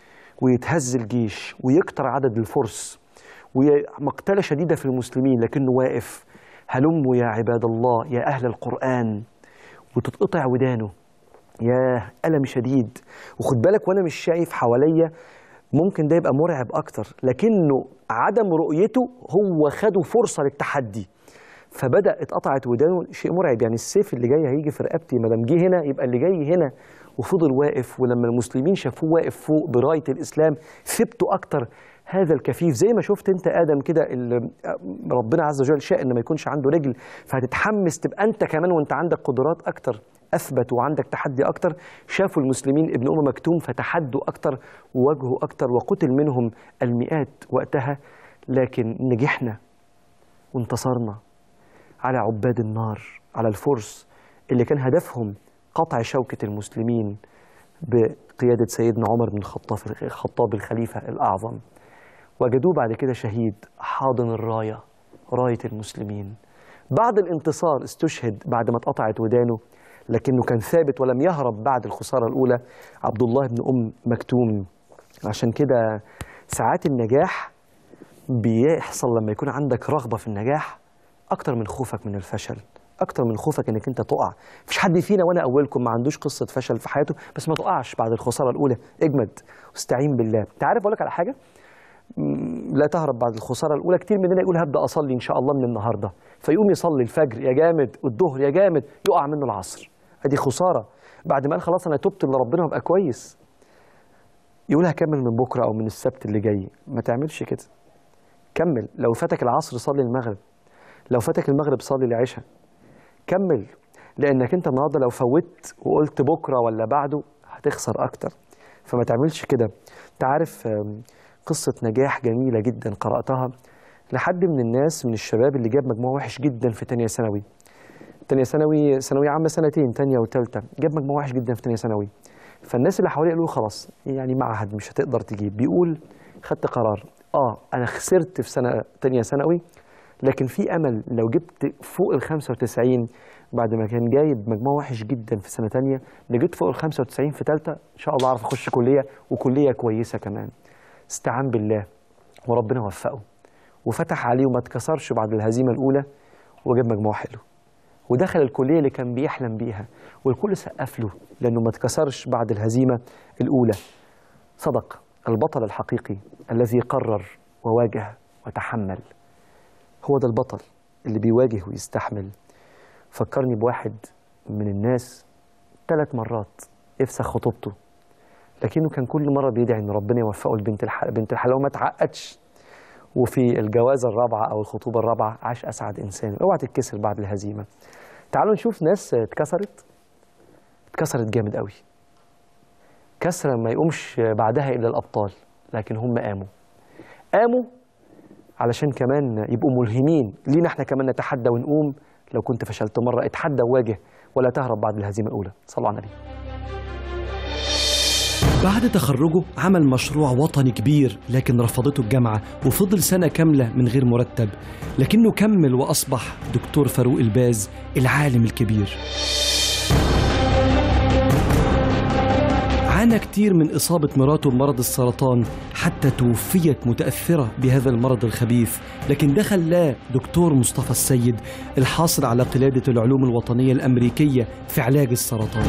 ويتهز الجيش ويكتر عدد الفرس ومقتلة شديدة في المسلمين لكنه واقف هلموا يا عباد الله يا أهل القرآن وتتقطع ودانه يا ألم شديد وخد بالك وأنا مش شايف حواليا ممكن ده يبقى مرعب أكتر لكنه عدم رؤيته هو خده فرصة للتحدي فبدا اتقطعت ودانه شيء مرعب يعني السيف اللي جاي هيجي في رقبتي ما دام جه هنا يبقى اللي جاي هنا وفضل واقف ولما المسلمين شافوه واقف فوق برايه الاسلام ثبتوا اكتر هذا الكفيف زي ما شفت انت ادم كده اللي ربنا عز وجل شاء ان ما يكونش عنده رجل فهتتحمس تبقى انت كمان وانت عندك قدرات اكتر اثبت وعندك تحدي اكتر شافوا المسلمين ابن ام مكتوم فتحدوا اكتر وواجهوا اكتر وقتل منهم المئات وقتها لكن نجحنا وانتصرنا على عباد النار على الفرس اللي كان هدفهم قطع شوكة المسلمين بقيادة سيدنا عمر بن الخطاب الخطاب الخليفة الأعظم وجدوه بعد كده شهيد حاضن الراية راية المسلمين بعد الانتصار استشهد بعد ما اتقطعت ودانه لكنه كان ثابت ولم يهرب بعد الخسارة الأولى عبد الله بن أم مكتوم عشان كده ساعات النجاح بيحصل لما يكون عندك رغبة في النجاح أكتر من خوفك من الفشل أكتر من خوفك إنك أنت تقع مفيش حد فينا وأنا أولكم ما عندوش قصة فشل في حياته بس ما تقعش بعد الخسارة الأولى اجمد واستعين بالله أنت عارف أقول لك على حاجة مم، لا تهرب بعد الخسارة الأولى كتير مننا يقول هبدأ أصلي إن شاء الله من النهاردة فيقوم يصلي الفجر يا جامد والظهر يا جامد يقع منه العصر أدي خسارة بعد ما قال خلاص أنا تبت لربنا وأبقى كويس يقول هكمل من بكرة أو من السبت اللي جاي ما تعملش كده كمل لو فاتك العصر صلي المغرب لو فاتك المغرب صلي العشاء كمل لانك انت النهارده لو فوت وقلت بكره ولا بعده هتخسر اكتر فما تعملش كده انت عارف آم، قصه نجاح جميله جدا قراتها لحد من الناس من الشباب اللي جاب مجموع وحش جدا في تانية ثانوي تانية ثانوي ثانوية عامة سنتين تانية وتالتة جاب مجموع وحش جدا في تانية ثانوي فالناس اللي حواليه قالوا له خلاص يعني معهد مش هتقدر تجيب بيقول خدت قرار اه انا خسرت في سنة تانية ثانوي لكن في امل لو جبت فوق ال 95 بعد ما كان جايب مجموع وحش جدا في سنه تانية لو جبت فوق ال 95 في ثالثه ان شاء الله اعرف اخش كليه وكليه كويسه كمان استعان بالله وربنا وفقه وفتح عليه وما اتكسرش بعد الهزيمه الاولى وجاب مجموع حلو ودخل الكليه اللي كان بيحلم بيها والكل سقف له لانه ما اتكسرش بعد الهزيمه الاولى صدق البطل الحقيقي الذي قرر وواجه وتحمل هو ده البطل اللي بيواجه ويستحمل فكرني بواحد من الناس ثلاث مرات يفسخ خطوبته لكنه كان كل مرة بيدعي إن ربنا يوفقه لبنت الحلال بنت الحلال وما تعقدش وفي الجوازة الرابعة أو الخطوبة الرابعة عاش أسعد إنسان اوعى تتكسر بعد الهزيمة تعالوا نشوف ناس اتكسرت اتكسرت جامد قوي كسرة ما يقومش بعدها إلا الأبطال لكن هم قاموا قاموا علشان كمان يبقوا ملهمين لينا احنا كمان نتحدى ونقوم لو كنت فشلت مرة اتحدى وواجه ولا تهرب بعد الهزيمة الأولى صلوا على النبي بعد تخرجه عمل مشروع وطني كبير لكن رفضته الجامعة وفضل سنة كاملة من غير مرتب لكنه كمل وأصبح دكتور فاروق الباز العالم الكبير عانى كتير من إصابة مراته بمرض السرطان حتى توفيت متأثرة بهذا المرض الخبيث لكن ده خلاه دكتور مصطفى السيد الحاصل على قلادة العلوم الوطنية الأمريكية في علاج السرطان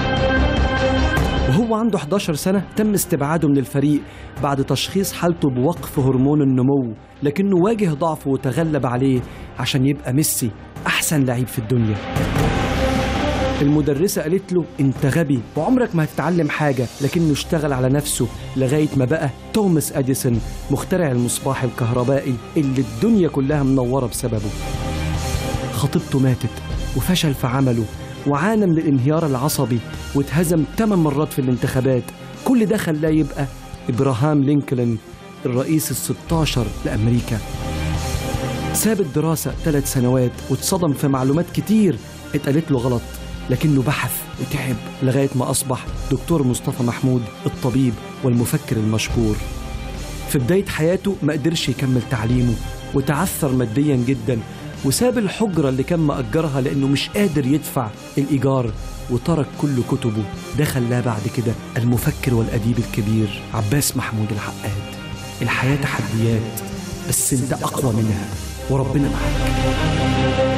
وهو عنده 11 سنة تم استبعاده من الفريق بعد تشخيص حالته بوقف هرمون النمو لكنه واجه ضعفه وتغلب عليه عشان يبقى ميسي أحسن لعيب في الدنيا المدرسة قالت له انت غبي وعمرك ما هتتعلم حاجة لكنه اشتغل على نفسه لغاية ما بقى توماس اديسون مخترع المصباح الكهربائي اللي الدنيا كلها منورة بسببه خطيبته ماتت وفشل في عمله وعانى من الانهيار العصبي واتهزم 8 مرات في الانتخابات كل ده خلاه يبقى ابراهام لينكولن الرئيس ال 16 لامريكا ساب الدراسة ثلاث سنوات واتصدم في معلومات كتير اتقالت له غلط لكنه بحث وتعب لغاية ما أصبح دكتور مصطفى محمود الطبيب والمفكر المشهور في بداية حياته ما قدرش يكمل تعليمه وتعثر ماديا جدا وساب الحجرة اللي كان مأجرها لأنه مش قادر يدفع الإيجار وترك كل كتبه ده خلاه بعد كده المفكر والأديب الكبير عباس محمود العقاد الحياة تحديات بس انت أقوى منها وربنا معاك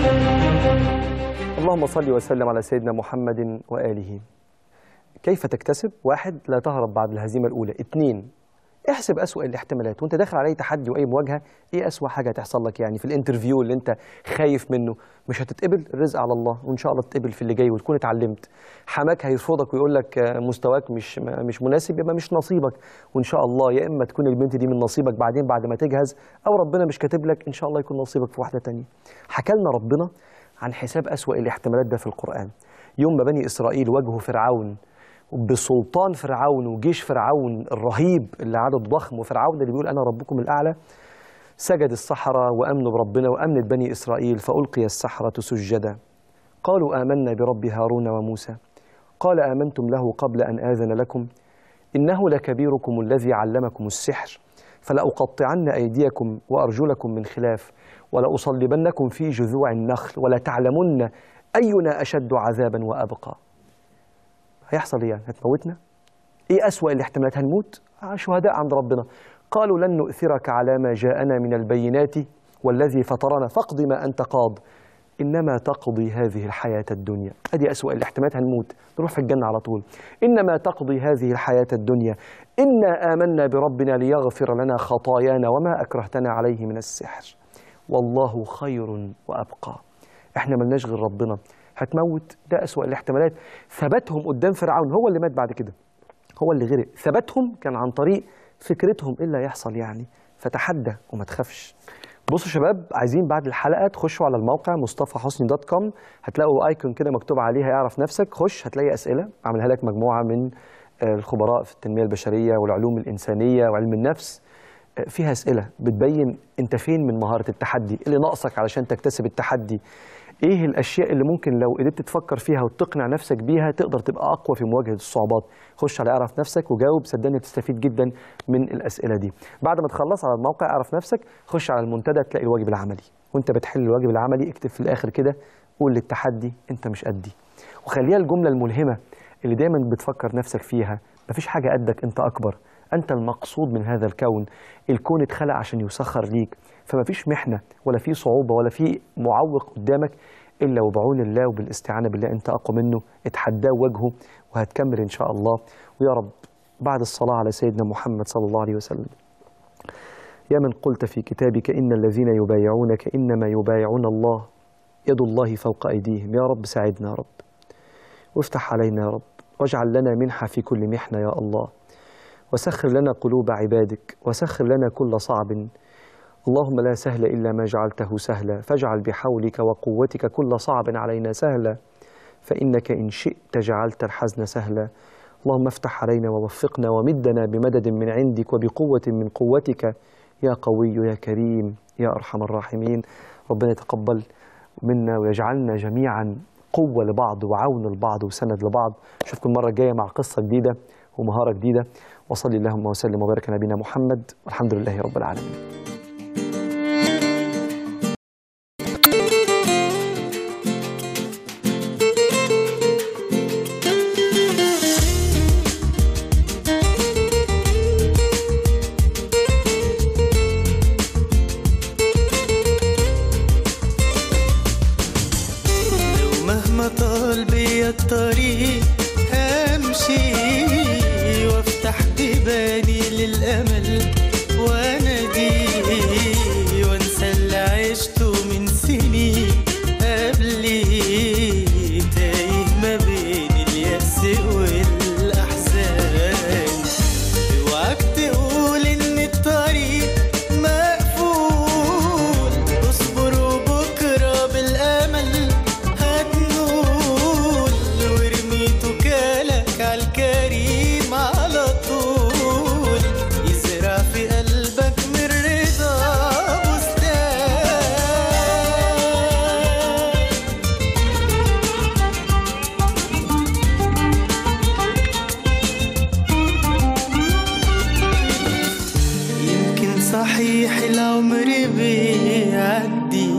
اللهم صل وسلم على سيدنا محمد وآله كيف تكتسب؟ واحد لا تهرب بعد الهزيمة الأولى اثنين احسب أسوأ الاحتمالات وانت داخل على أي تحدي وأي مواجهة ايه أسوأ حاجة هتحصل لك يعني في الانترفيو اللي انت خايف منه مش هتتقبل الرزق على الله وإن شاء الله تتقبل في اللي جاي وتكون اتعلمت حماك هيرفضك ويقول لك آه، مستواك مش مش مناسب يبقى مش نصيبك وإن شاء الله يا إما تكون البنت دي من نصيبك بعدين بعد ما تجهز أو ربنا مش كاتب لك إن شاء الله يكون نصيبك في واحدة تانية حكى لنا ربنا عن حساب أسوأ الاحتمالات ده في القرآن يوم ما بني إسرائيل واجهوا فرعون بسلطان فرعون وجيش فرعون الرهيب اللي عدد ضخم وفرعون اللي بيقول أنا ربكم الأعلى سجد السحرة وأمنوا بربنا وأمنت بني إسرائيل فألقي السحرة سجدا قالوا آمنا برب هارون وموسى قال آمنتم له قبل أن آذن لكم إنه لكبيركم الذي علمكم السحر فلأقطعن أيديكم وأرجلكم من خلاف ولأصلبنكم في جذوع النخل ولتعلمن أينا أشد عذابا وأبقى هيحصل إيه يعني هتموتنا إيه أسوأ الاحتمالات هنموت آه، شهداء عند ربنا قالوا لن نؤثرك على ما جاءنا من البينات والذي فطرنا فاقض ما أنت قاض إنما تقضي هذه الحياة الدنيا أدي أسوأ الاحتمالات هنموت نروح في الجنة على طول إنما تقضي هذه الحياة الدنيا إنا آمنا بربنا ليغفر لنا خطايانا وما أكرهتنا عليه من السحر والله خير وأبقى إحنا ملناش غير ربنا هتموت ده أسوأ الاحتمالات ثبتهم قدام فرعون هو اللي مات بعد كده هو اللي غرق ثبتهم كان عن طريق فكرتهم ايه اللي هيحصل يعني فتحدى وما تخافش بصوا شباب عايزين بعد الحلقه تخشوا على الموقع مصطفى حسني دوت كوم هتلاقوا ايكون كده مكتوب عليها اعرف نفسك خش هتلاقي اسئله عاملها لك مجموعه من آه، الخبراء في التنميه البشريه والعلوم الانسانيه وعلم النفس آه، فيها اسئله بتبين انت فين من مهاره التحدي إيه اللي ناقصك علشان تكتسب التحدي ايه الاشياء اللي ممكن لو قدرت تفكر فيها وتقنع نفسك بيها تقدر تبقى اقوى في مواجهه الصعوبات خش على اعرف نفسك وجاوب صدقني تستفيد جدا من الاسئله دي بعد ما تخلص على الموقع اعرف نفسك خش على المنتدى تلاقي الواجب العملي وانت بتحل الواجب العملي اكتب في الاخر كده قول للتحدي انت مش قدي وخليها الجمله الملهمه اللي دايما بتفكر نفسك فيها مفيش حاجه قدك انت اكبر انت المقصود من هذا الكون الكون اتخلق عشان يسخر ليك فمفيش محنه ولا في صعوبه ولا في معوق قدامك الا وبعون الله وبالاستعانه بالله انت اقوى منه اتحداه وجهه وهتكمل ان شاء الله ويا رب بعد الصلاه على سيدنا محمد صلى الله عليه وسلم يا من قلت في كتابك ان الذين يبايعونك انما يبايعون الله يد الله فوق ايديهم يا رب ساعدنا يا رب وافتح علينا يا رب واجعل لنا منحه في كل محنه يا الله وسخر لنا قلوب عبادك وسخر لنا كل صعب اللهم لا سهل إلا ما جعلته سهلا فاجعل بحولك وقوتك كل صعب علينا سهلا فإنك إن شئت جعلت الحزن سهلا اللهم افتح علينا ووفقنا ومدنا بمدد من عندك وبقوة من قوتك يا قوي يا كريم يا أرحم الراحمين ربنا يتقبل منا ويجعلنا جميعا قوة لبعض وعون لبعض وسند لبعض أشوفكم المرة الجاية مع قصة جديدة ومهارة جديدة وصلي اللهم وسلم وبارك على نبينا محمد والحمد لله رب العالمين لو مهما طال بيا الطريق همشي وافتح بيباني للامل وانادي وانسى اللي عشته من سنين قبلي تايه ما بين اليأس والاحزان اوعاك تقول ان الطريق مقفول اصبر وبكره بالامل هتنول وارمي توكالك عالكريم على طول يزرع في قلبك من رضا بستان يمكن صحيح العمر بيعدي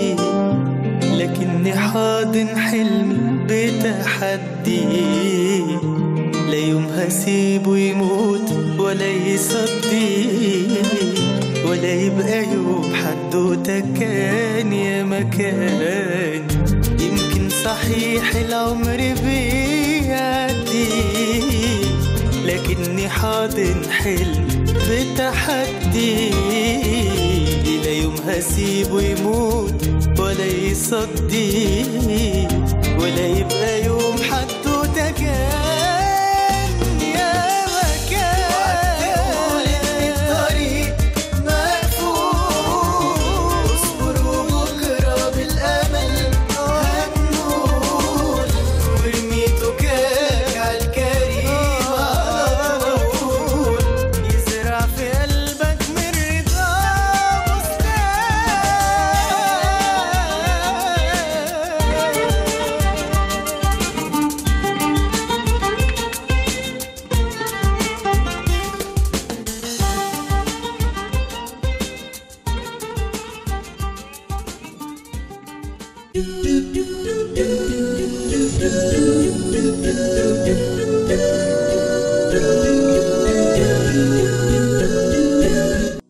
لكني حاضن حلمي بتحدي لا يوم هسيبه يموت ولا يصدي ولا يبقى يوم حدوته كان يا مكان يمكن صحيح العمر بيعدي لكني حاضن حلم بتحدي لا يوم هسيبه يموت ولا يصدي ولا يبقى يوم حدوته كان